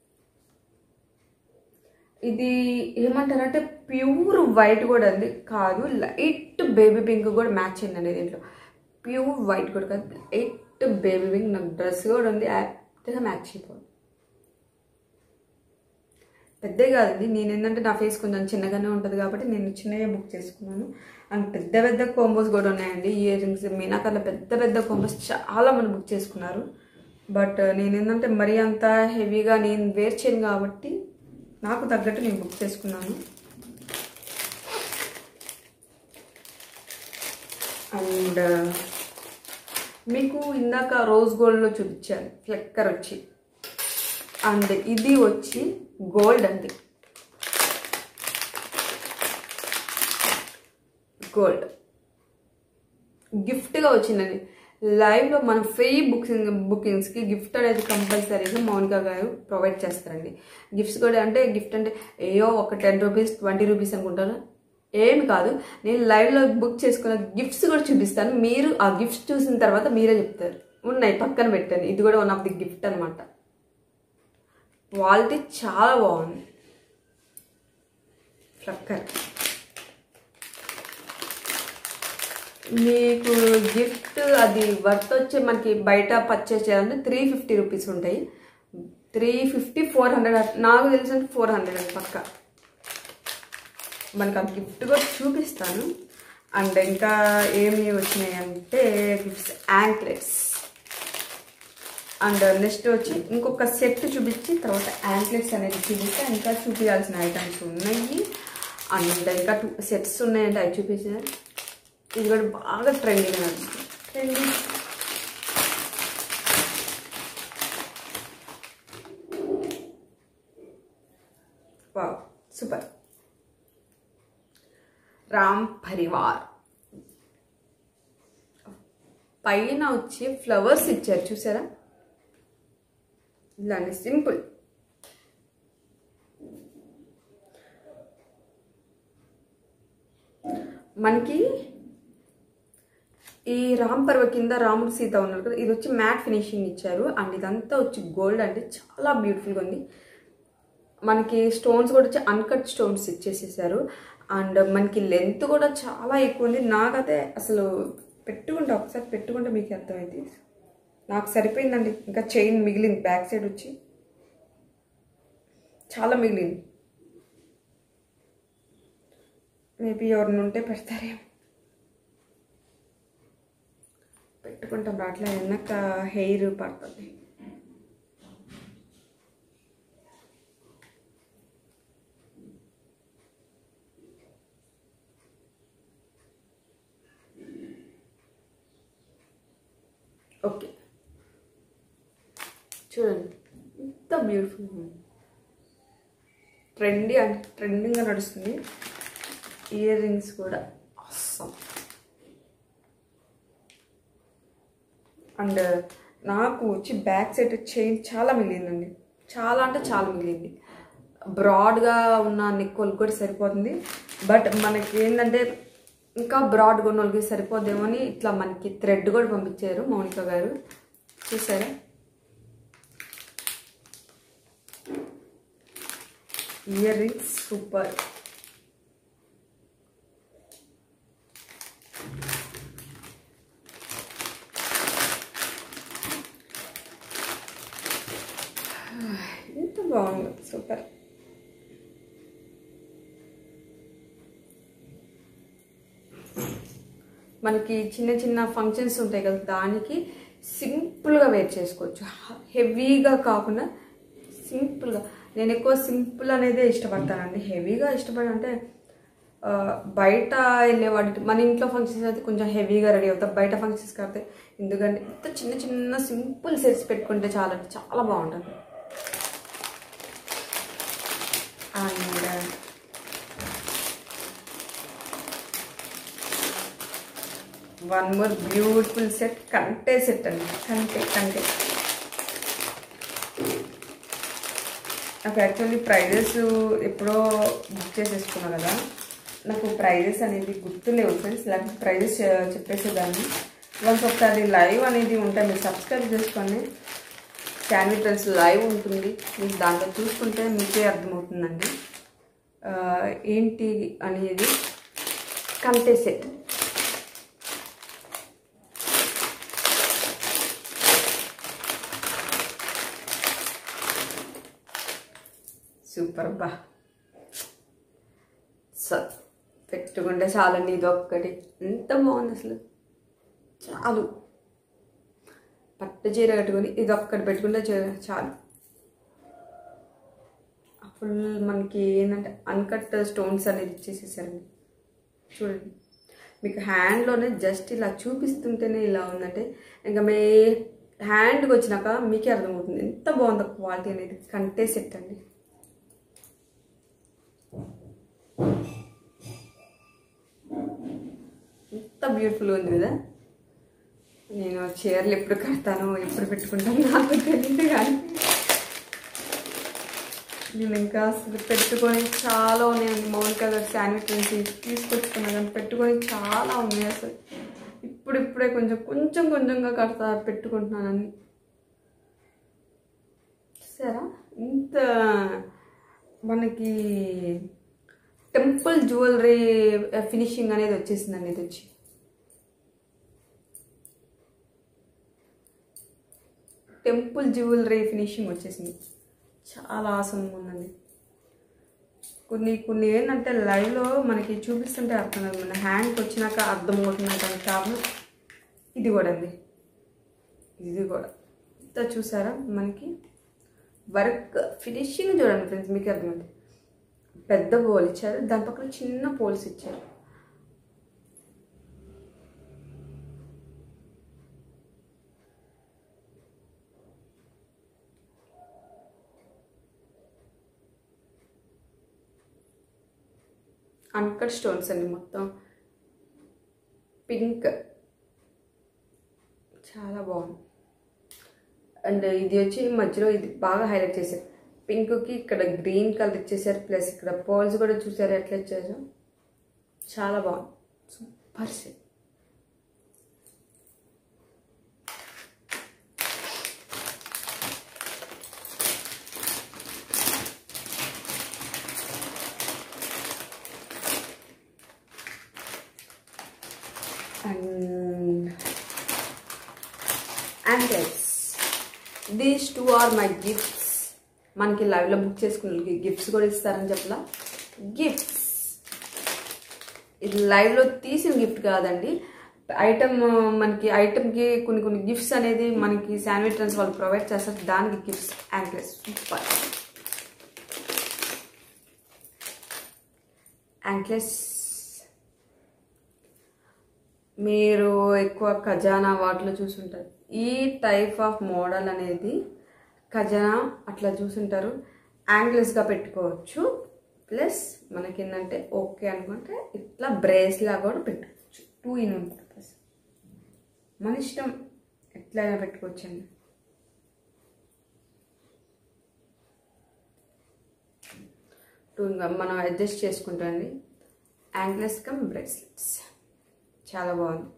ఇది ఏమంటారంటే ప్యూర్ వైట్ కూడా అండి కాదు లైట్ బేబీ పింక్ కూడా మ్యాచ్ అయిందండి దీంట్లో ప్యూర్ వైట్ కూడా కాదు లైట్ బేబీ పింక్ నాకు డ్రెస్ కూడా ఉంది యాప్ట్గా మ్యాచ్ అయిపోయింది పెద్దే కాదండి నేను ఏంటంటే నా ఫేస్ కొంచెం చిన్నగానే ఉంటుంది కాబట్టి నేను చిన్నగా బుక్ చేసుకున్నాను అండ్ పెద్ద పెద్ద కోంబోస్ కూడా ఉన్నాయండి ఇయర్ రింగ్స్ మీనాకర్ల పెద్ద పెద్ద కోంబోస్ చాలా మంది బుక్ చేసుకున్నారు బట్ నేను ఏంటంటే మరీ అంత హెవీగా నేను వేర్ చేయను కాబట్టి నాకు తగ్గట్టు నేను బుక్ చేసుకున్నాను అండ్ మీకు ఇందాక రోజ్ గోల్డ్లో చూపించాను ఫ్లెక్కర్ వచ్చి అండ్ ఇది వచ్చి గోల్డ్ అండి గోల్డ్ గిఫ్ట్గా వచ్చిందండి లైవ్లో మన ఫ్రీ బుకింగ్ బుకింగ్స్కి గిఫ్ట్ అనేది కంపల్సరీగా మౌనిక గారు ప్రొవైడ్ చేస్తారండి గిఫ్ట్స్ కూడా అంటే గిఫ్ట్ అంటే ఏయో ఒక టెన్ రూపీస్ ట్వంటీ రూపీస్ అనుకుంటారా ఏమి కాదు నేను లైవ్లో బుక్ చేసుకున్న గిఫ్ట్స్ కూడా చూపిస్తాను మీరు ఆ గిఫ్ట్స్ చూసిన తర్వాత మీరే చెప్తారు ఉన్నాయి పక్కన పెట్టాను ఇది కూడా వన్ ఆఫ్ ది గిఫ్ట్ అనమాట క్వాలిటీ చాలా బాగుంది ఫ్లక్కర్ మీకు గిఫ్ట్ అది వర్త్ వచ్చి మనకి బయట పర్చేస్ చేయాలంటే త్రీ ఫిఫ్టీ రూపీస్ ఉంటాయి త్రీ ఫిఫ్టీ ఫోర్ హండ్రెడ్ నాకు తెలిసిన ఫోర్ హండ్రెడ్ అండి పక్క మనకి ఆ గిఫ్ట్ కూడా చూపిస్తాను అండ్ ఇంకా ఏమి వచ్చినాయి అంటే గిఫ్ట్స్ యాంక్లెట్స్ అండ్ నెక్స్ట్ వచ్చి ఇంకొక సెట్ చూపించి తర్వాత యాంక్లెట్స్ అనేది చూపిస్తే ఇంకా చూపించాల్సిన ఐటమ్స్ ఉన్నాయి అండ్ ఇంకా టూ సెట్స్ ఉన్నాయంటే అవి చూపించిన ఇది కూడా బాగా ట్రెండింగ్ నడుస్తుంది trending wow super Ram Parivar పైన వచ్చి ఫ్లవర్స్ ఇచ్చారు చూసారా ఇలానే సింపుల్ మనకి ఈ రామ్ పర్వ కింద రాముడు సీత ఉన్నారు కదా ఇది వచ్చి మ్యాట్ ఫినిషింగ్ ఇచ్చారు అండ్ ఇదంతా వచ్చి గోల్డ్ అంటే చాలా బ్యూటిఫుల్గా ఉంది మనకి స్టోన్స్ కూడా వచ్చి అన్కట్ స్టోన్స్ ఇచ్చేసేసారు అండ్ మనకి లెంత్ కూడా చాలా ఎక్కువ ఉంది నాకైతే అసలు పెట్టుకుంటే ఒకసారి పెట్టుకుంటే మీకు అర్థమైంది నాకు సరిపోయిందండి ఇంకా చైన్ మిగిలింది బ్యాక్ సైడ్ వచ్చి చాలా మిగిలింది మేబీ ఎవరిని ఉంటే పెడతారేమో పెట్టుకుంటాం అట్లా వెనక హెయిర్ పడుతుంది ఓకే చూడండి ఎంత బ్యూటిఫుల్ ఉంది ట్రెండీ అంటే ట్రెండింగ్గా నడుస్తుంది ఇయర్ రింగ్స్ కూడా అవసరం అండ్ నాకు వచ్చి బ్యాక్ సైడ్ చైన్ చాలా మిగిలిందండి చాలా అంటే చాలా మిగిలింది బ్రాడ్గా ఉన్న నెక్కోలు కూడా సరిపోతుంది బట్ మనకి ఏంటంటే ఇంకా బ్రాడ్గా ఉన్న వాళ్ళకి సరిపోదేమో అని ఇట్లా మనకి థ్రెడ్ కూడా పంపించారు మౌనిక గారు చూసారా ఇయర్ రింగ్స్ సూపర్ ఎంత బాగుంది సూపర్ మనకి చిన్న చిన్న ఫంక్షన్స్ ఉంటాయి కదా దానికి సింపుల్గా వేర్ చేసుకోవచ్చు హెవీగా కాకుండా సింపుల్గా నేను ఎక్కువ సింపుల్ అనేదే ఇష్టపడతానండి హెవీగా ఇష్టపడి అంటే ఆ, బయట వెళ్ళే వాటి మన ఇంట్లో ఫంక్షన్స్ అయితే కొంచెం హెవీగా రెడీ అవుతాం బయట ఫంక్షన్స్ కాబట్టి ఎందుకంటే ఇంత చిన్న చిన్న సింపుల్ సెట్స్ పెట్టుకుంటే చాలా అంటే చాలా బాగుంటుంది and one more beautiful set కంటే సెట్ అండి కంటే కంటే నాకు యాక్చువల్లీ ప్రైజెస్ ఎప్పుడో బుక్ చేసేసుకున్నా కదా నాకు ప్రైజెస్ అనేది గుర్తులేవు ఫ్రెండ్స్ లేకపోతే ప్రైజెస్ చెప్పేసేదాన్ని వన్స్ ఒకసారి లైవ్ అనేది ఉంటే మీరు సబ్స్క్రైబ్ చేసుకోండి శాండ్విచ్ లైవ్ ఉంటుంది మీకు దాంట్లో చూసుకుంటే మీకే అర్థమవుతుందండి ఆ, ఏంటి అనేది కంటే సెట్ సూపర్ బా స పెట్టుకుంటే చాలండి ఇది ఒక్కటి ఎంత బాగుంది అసలు చాలు పట్టు చీర కట్టుకొని ఇది ఒక్కటి పెట్టుకుంటే చే- చాలు ఫుల్ మనకి ఏంటంటే అన్కట్ స్టోన్స్ అనేది ఇచ్చేసేసారండి చూడండి మీకు హ్యాండ్లోనే జస్ట్ ఇలా చూపిస్తుంటేనే ఇలా ఉందంటే ఇంకా మీ హ్యాండ్కి వచ్చినాక మీకే అర్థమవుతుంది ఎంత బాగుందో క్వాలిటీ అనేది కంటే సెట్ అండి ఎంత బ్యూటిఫుల్ ఉంది కదా నేను చీరలు ఎప్పుడు కడతానో ఎప్పుడు పెట్టుకుంటానో నాకు తెలియదు కానీ నేను ఇంకా అసలు పెట్టుకొని చాలా ఉన్నాయండి మౌనిక గారు శాండ్విచ్ నుంచి తీసుకొచ్చుకున్నా కానీ పెట్టుకొని చాలా ఉన్నాయి అసలు ఇప్పుడు ఇప్పుడే కొంచెం కొంచెం కొంచెంగా కడతా పెట్టుకుంటున్నానని చూసారా ఇంత మనకి టెంపుల్ జ్యువెలరీ ఫినిషింగ్ అనేది వచ్చేసిందండి ఇది వచ్చి టెంపుల్ జ్యువెలరీ ఫినిషింగ్ వచ్చేసింది చాలా ఆసంగా ఉందండి కొన్ని కొన్ని ఏంటంటే లైవ్లో మనకి చూపిస్తుంటే అర్థం కాదు మన హ్యాండ్కి వచ్చినాక అర్థం అవుతుంది దానికి కారణం ఇది కూడా అండి ఇది కూడా ఇంత చూసారా మనకి వర్క్ ఫినిషింగ్ చూడండి ఫ్రెండ్స్ మీకు అర్థమైంది పెద్ద పోల్ ఇచ్చారు దాని పక్కన చిన్న పోల్స్ ఇచ్చారు అన్కట్ స్టోన్స్ అండి మొత్తం పింక్ చాలా బాగుంది అండ్ ఇది వచ్చి మధ్యలో ఇది బాగా హైలైట్ చేశారు పింక్కి ఇక్కడ గ్రీన్ కలర్ ఇచ్చేసారు ప్లస్ ఇక్కడ పర్ల్స్ కూడా చూసారు ఎట్లా ఇచ్చారు చాలా బాగుంది super set and anklets these two are my gifts మనకి లైవ్లో బుక్ చేసుకున్న గిఫ్ట్స్ కూడా ఇస్తారని చెప్పలా గిఫ్ట్స్ ఇది లైవ్లో తీసిన గిఫ్ట్ కాదండి ఐటమ్ మనకి ఐటమ్కి కొన్ని కొన్ని గిఫ్ట్స్ అనేది మనకి శాండ్విచ్ ట్రెండ్స్ వాళ్ళు ప్రొవైడ్ చేస్తారు దానికి గిఫ్ట్స్ యాంక్లెస్ సూపర్ యాంక్లెస్ మీరు ఎక్కువ ఖజానా వాటిలో చూసుంటారు ఈ టైప్ ఆఫ్ మోడల్ అనేది ఖజానా అట్లా చూసుంటారు యాంగిల్స్గా పెట్టుకోవచ్చు ప్లస్ మనకి ఏంటంటే ఓకే అనుకుంటే ఇట్లా బ్రేస్లా కూడా పెట్టుకోవచ్చు టూ ఇన్ వన్ పర్పస్ మన ఇష్టం ఎట్లయినా పెట్టుకోవచ్చు అండి టూ ఇంకా మనం అడ్జస్ట్ చేసుకుంటాండి యాంగిల్స్ కమ్ బ్రేస్లెట్స్ చాలా బాగుంది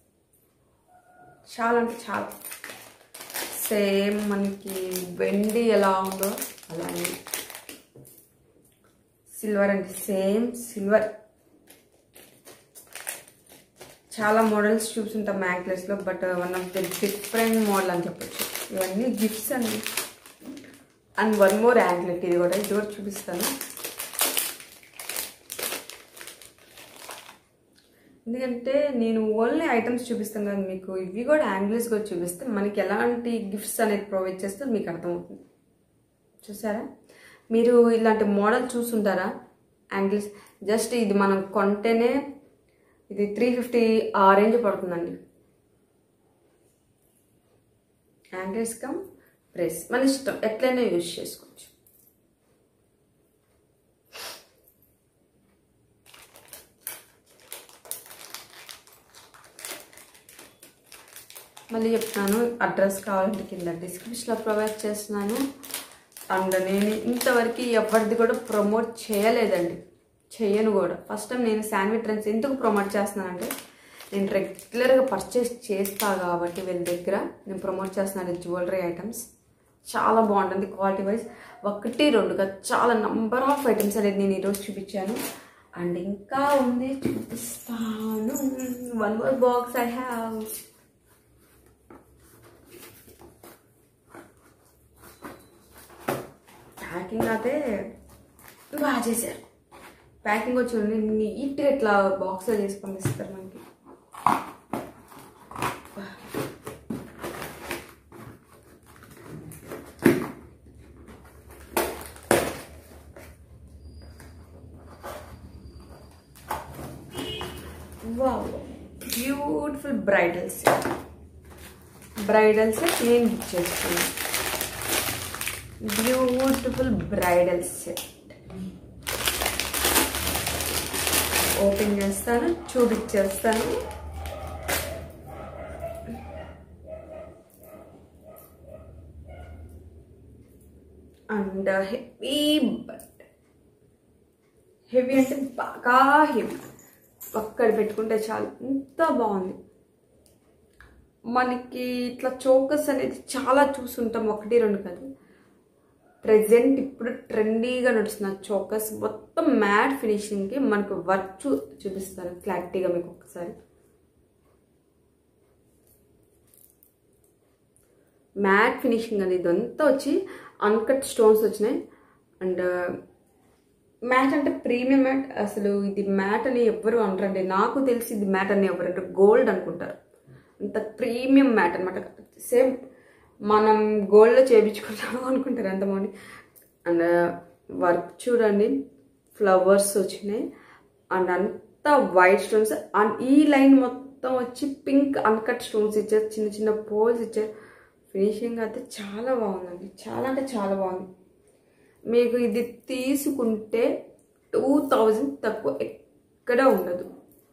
చాలా అంటే చాలా సేమ్ మనకి వెండి ఎలా ఉందో అలానే సిల్వర్ అంటే సేమ్ సిల్వర్ చాలా మోడల్స్ చూసుంటాం మ్యాంక్లెస్లో but one of the different model అని చెప్పొచ్చు ఇవన్నీ గిఫ్ట్స్ అండి అండ్ వన్ మోర్ యాంక్లెట్ ఇది కూడా ఇది కూడా చూపిస్తాను ఎందుకంటే నేను ఓన్లీ ఐటమ్స్ చూపిస్తాను కదా మీకు ఇవి కూడా యాంగిల్స్ కూడా చూపిస్తే మనకి ఎలాంటి గిఫ్ట్స్ అనేది ప్రొవైడ్ చేస్తే మీకు అర్థమవుతుంది చూసారా మీరు ఇలాంటి మోడల్ చూసుంటారా యాంగిల్స్ జస్ట్ ఇది మనం కొంటేనే ఇది త్రీ ఫిఫ్టీ ఆ రేంజ్ పడుతుందండి యాంగిల్స్ కమ్ ప్రెస్ మన ఇష్టం ఎట్లయినా యూజ్ చేసుకోవచ్చు మళ్ళీ చెప్తున్నాను అడ్రస్ కావాలంటే కింద డిస్క్రిప్షన్లో ప్రొవైడ్ చేస్తున్నాను అండ్ నేను ఇంతవరకు ఎవరిది కూడా ప్రమోట్ చేయలేదండి చేయను కూడా ఫస్ట్ టైం నేను శాండ్విచ్ ట్రెండ్స్ ఎందుకు ప్రమోట్ చేస్తున్నానంటే నేను రెగ్యులర్గా పర్చేస్ చేస్తా కాబట్టి వీళ్ళ దగ్గర నేను ప్రమోట్ చేస్తున్నాను జ్యువెలరీ ఐటమ్స్ చాలా బాగుంటుంది క్వాలిటీ వైజ్ ఒకటి రెండుగా చాలా నంబర్ ఆఫ్ ఐటమ్స్ అనేది నేను ఈరోజు చూపించాను అండ్ ఇంకా ఉంది చూపిస్తాను one more box I have packing అయితే బాగా చేశారు ప్యాకింగ్ వచ్చి నీట్గా ఇట్లా బాక్స్లో చేసి పంపిస్తారు మనకి wow beautiful bridal set bridal set నేను బుక్ చేసుకున్నాను బ్యూటిఫుల్ బ్రైడల్ సెట్ ఓపెన్ చేస్తాను చూపించేస్తాను అండ్ హెవీ బట్ హెవీ అంటే బాగా హెవీ అక్కడ పెట్టుకుంటే చాలు ఎంత బాగుంది మనకి ఇట్లా చోకస్ అనేది చాలా చూస్తుంటాం ఒకటి రెండు కాదు ప్రజెంట్ ఇప్పుడు ట్రెండీగా నడుస్తున్న చోకస్ మొత్తం మ్యాట్ ఫినిషింగ్కి మనకు వర్క్ చూ చూపిస్తాను క్లారిటీగా మీకు ఒకసారి మ్యాట్ ఫినిషింగ్ అనేది ఇదంతా వచ్చి అన్కట్ స్టోన్స్ వచ్చినాయి అండ్ మ్యాట్ అంటే ప్రీమియం మ్యాట్ అసలు ఇది మ్యాట్ అని ఎవ్వరు అనరండి నాకు తెలిసి ఇది మ్యాట్ అని ఎవరు అంటే గోల్డ్ అనుకుంటారు అంత ప్రీమియం మ్యాట్ అనమాట సేమ్ మనం గోల్డ్లో చేయించుకుంటాము అనుకుంటారు అంత మార్నింగ్ అండ్ వర్క్ చూడండి ఫ్లవర్స్ వచ్చినాయి అండ్ అంతా వైట్ స్టోన్స్ అండ్ ఈ లైన్ మొత్తం వచ్చి పింక్ అన్కట్ స్టోన్స్ ఇచ్చారు చిన్న చిన్న పోల్స్ ఇచ్చారు ఫినిషింగ్ అయితే చాలా బాగుందండి చాలా అంటే చాలా బాగుంది మీకు ఇది తీసుకుంటే టూ థౌజండ్ తక్కువ ఎక్కడ ఉండదు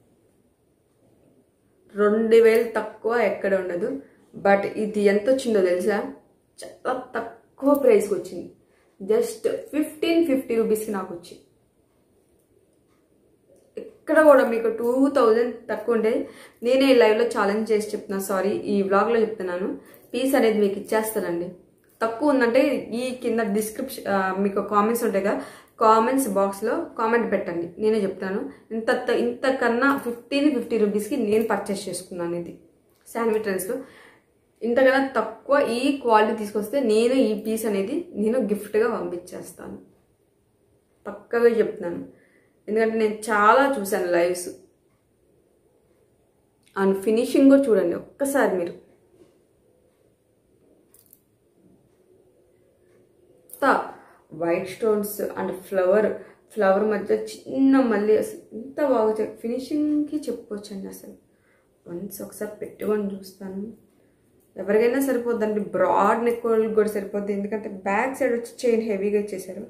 రెండు వేలు తక్కువ ఎక్కడ ఉండదు బట్ ఇది ఎంత వచ్చిందో తెలుసా చాలా తక్కువ ప్రైస్కి వచ్చింది జస్ట్ ఫిఫ్టీన్ ఫిఫ్టీ రూపీస్కి నాకు వచ్చింది ఎక్కడ కూడా మీకు టూ థౌజండ్ తక్కువ ఉంటే నేనే లైవ్లో ఛాలెంజ్ చేసి చెప్తున్నా సారీ ఈ వ్లాగ్లో చెప్తున్నాను పీస్ అనేది మీకు ఇచ్చేస్తానండి తక్కువ ఉందంటే ఈ కింద డిస్క్రిప్షన్ మీకు కామెంట్స్ ఉంటాయి కదా కామెంట్స్ బాక్స్లో కామెంట్ పెట్టండి నేనే చెప్తాను ఇంత ఇంతకన్నా ఫిఫ్టీన్ ఫిఫ్టీ రూపీస్కి నేను పర్చేస్ చేసుకున్నాను ఇది శాండ్విచ్ ట్రెండ్స్లో ఇంతకన్నా తక్కువ ఈ క్వాలిటీ తీసుకొస్తే నేను ఈ పీస్ అనేది నేను గిఫ్ట్గా పంపించేస్తాను పక్కగా చెప్తున్నాను ఎందుకంటే నేను చాలా చూశాను లైవ్స్ అండ్ ఫినిషింగ్ కూడా చూడండి ఒక్కసారి మీరు white stones and flower flower మధ్య చిన్న మళ్ళీ అసలు ఎంత బాగా ఫినిషింగ్కి చెప్పుకోవచ్చండి అసలు వన్స్ ఒకసారి పెట్టుకొని చూస్తాను ఎవరికైనా సరిపోద్దండి బ్రాడ్ నెక్ కూడా సరిపోద్ది ఎందుకంటే బ్యాక్ సైడ్ వచ్చి చైన్ హెవీగా ఇచ్చేసారు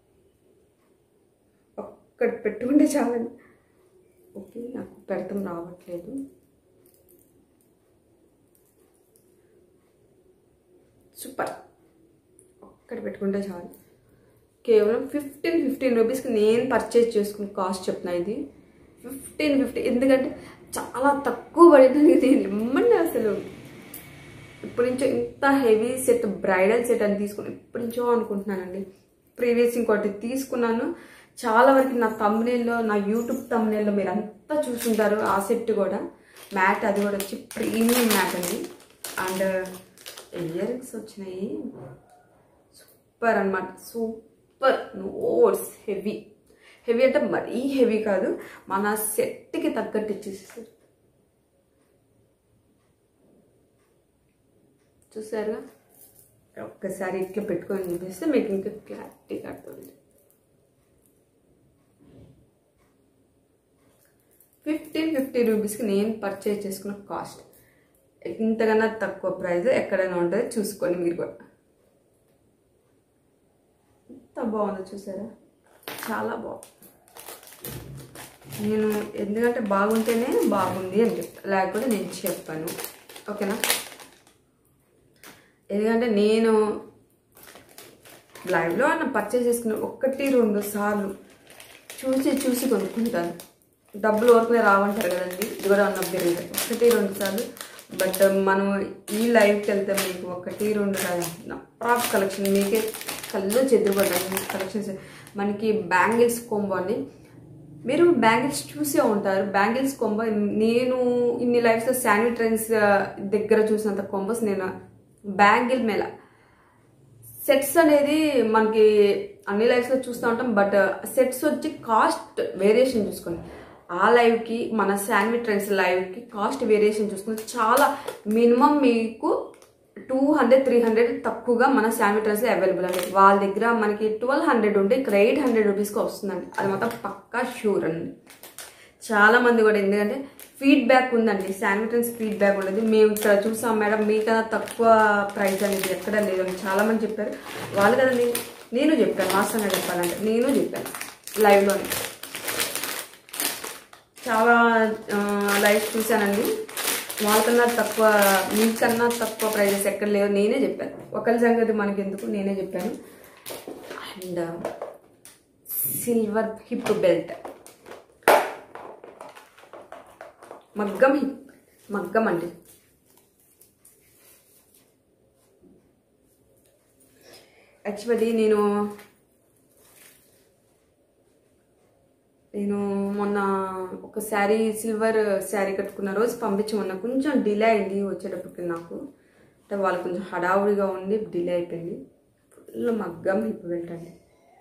ఒక్కటి పెట్టుకుంటే చాలండి ఓకే నాకు పెడతాం రావట్లేదు సూపర్ ఒక్కటి పెట్టుకుంటే చాలు కేవలం ఫిఫ్టీన్ ఫిఫ్టీన్ రూపీస్కి నేను పర్చేజ్ చేసుకున్న కాస్ట్ చెప్తున్నా ఇది ఫిఫ్టీన్ ఫిఫ్టీ ఎందుకంటే చాలా తక్కువ పడింది ఇది ఇమ్మండి అసలు ఇప్పటి నుంచో ఇంత హెవీ సెట్ బ్రైడల్ సెట్ అని తీసుకుని ఇప్పటి నుంచో అనుకుంటున్నానండి ప్రీవియస్ ఇంకోటి తీసుకున్నాను చాలా వరకు నా తమ్నేల్లో నా యూట్యూబ్ తమ్నేల్లో మీరు అంతా చూసుంటారు ఆ సెట్ కూడా మ్యాట్ అది కూడా వచ్చి ప్రీమియం మ్యాట్ అండి అండ్ ఇయర్ రింగ్స్ వచ్చినాయి సూపర్ అనమాట సూపర్ నోట్స్ హెవీ హెవీ అంటే మరీ హెవీ కాదు మన సెట్కి తగ్గట్టు ఇచ్చేసేసారు చూసారుగా ఒక్కసారి ఇట్లా పెట్టుకొని చూపిస్తే మీకు ఇంకా క్లారిటీగా అర్థమైంది ఫిఫ్టీన్ ఫిఫ్టీ రూపీస్కి నేను పర్చేజ్ చేసుకున్న కాస్ట్ ఇంతకన్నా తక్కువ ప్రైస్ ఎక్కడైనా ఉంటుంది చూసుకోండి మీరు కూడా ఎంత బాగుందో చూసారా చాలా బాగుంది నేను ఎందుకంటే బాగుంటేనే బాగుంది అని చెప్తా లేకపోతే నేను చెప్పాను ఓకేనా ఎందుకంటే నేను లైవ్లో అన్న పర్చేస్ చేసుకున్న ఒకటి రెండు సార్లు చూసి చూసి కొనుక్కుంటాను డబ్బులు వరకునే రావంటారు కదండి ఇది కూడా అన్న పెరిగింది ఒకటి రెండు సార్లు బట్ మనం ఈ లైవ్కి వెళ్తే మీకు ఒకటి రెండు ప్రాప్ కలెక్షన్ మీకే కళ్ళు చెదిరిపడ్డాయి కలెక్షన్స్ మనకి బ్యాంగిల్స్ కొంబో అండి మీరు బ్యాంగిల్స్ చూసే ఉంటారు బ్యాంగిల్స్ కొంబో నేను ఇన్ని లైఫ్స్లో శాండీ ట్రెండ్స్ దగ్గర చూసినంత కొంబోస్ నేను బ్యాంగిల్ మేళ సెట్స్ అనేది మనకి అన్ని లైవ్స్లో చూస్తూ ఉంటాం బట్ సెట్స్ వచ్చి కాస్ట్ వేరియేషన్ చూసుకోండి ఆ లైవ్కి మన శాండ్వి ట్రెండ్స్ లైవ్కి కాస్ట్ వేరియేషన్ చూసుకుంటే చాలా మినిమం మీకు టూ హండ్రెడ్ త్రీ హండ్రెడ్ తక్కువగా మన శాండ్వి ట్రెండ్స్ అవైలబుల్ అండి వాళ్ళ దగ్గర మనకి ట్వెల్వ్ హండ్రెడ్ ఉంటే ఇక్కడ ఎయిట్ హండ్రెడ్ రూపీస్కి వస్తుందండి అది మాత్రం పక్కా షూర్ అండి చాలా మంది కూడా ఎందుకంటే ఫీడ్బ్యాక్ ఉందండి శానిటరీస్ ఫీడ్బ్యాక్ ఉండదు మేము ఇక్కడ చూసాం మేడం మీకన్నా తక్కువ ప్రైస్ అనేది ఎక్కడ లేదు అని చాలా మంది చెప్పారు వాళ్ళు కదా నేను నేను చెప్పాను వాస్తవంగా చెప్పాలంటే నేను చెప్పాను లైవ్లోనే చాలా లైవ్ చూశానండి వాళ్ళకన్నా తక్కువ మీకన్నా తక్కువ ప్రైజెస్ ఎక్కడ లేవు నేనే చెప్పాను ఒకరి సంగతి మనకి ఎందుకు నేనే చెప్పాను అండ్ సిల్వర్ హిప్ బెల్ట్ మగ్గం హిప్ మగ్గం అండి యాక్చువల్లీ నేను నేను మొన్న ఒక శారీ సిల్వర్ శారీ కట్టుకున్న రోజు పంపించమన్నా కొంచెం డిలే అయింది వచ్చేటప్పటికి నాకు అంటే వాళ్ళు కొంచెం హడావుడిగా ఉండి డిలే అయిపోయింది ఫుల్ మగ్గం హిప్ బెల్ట్ అండి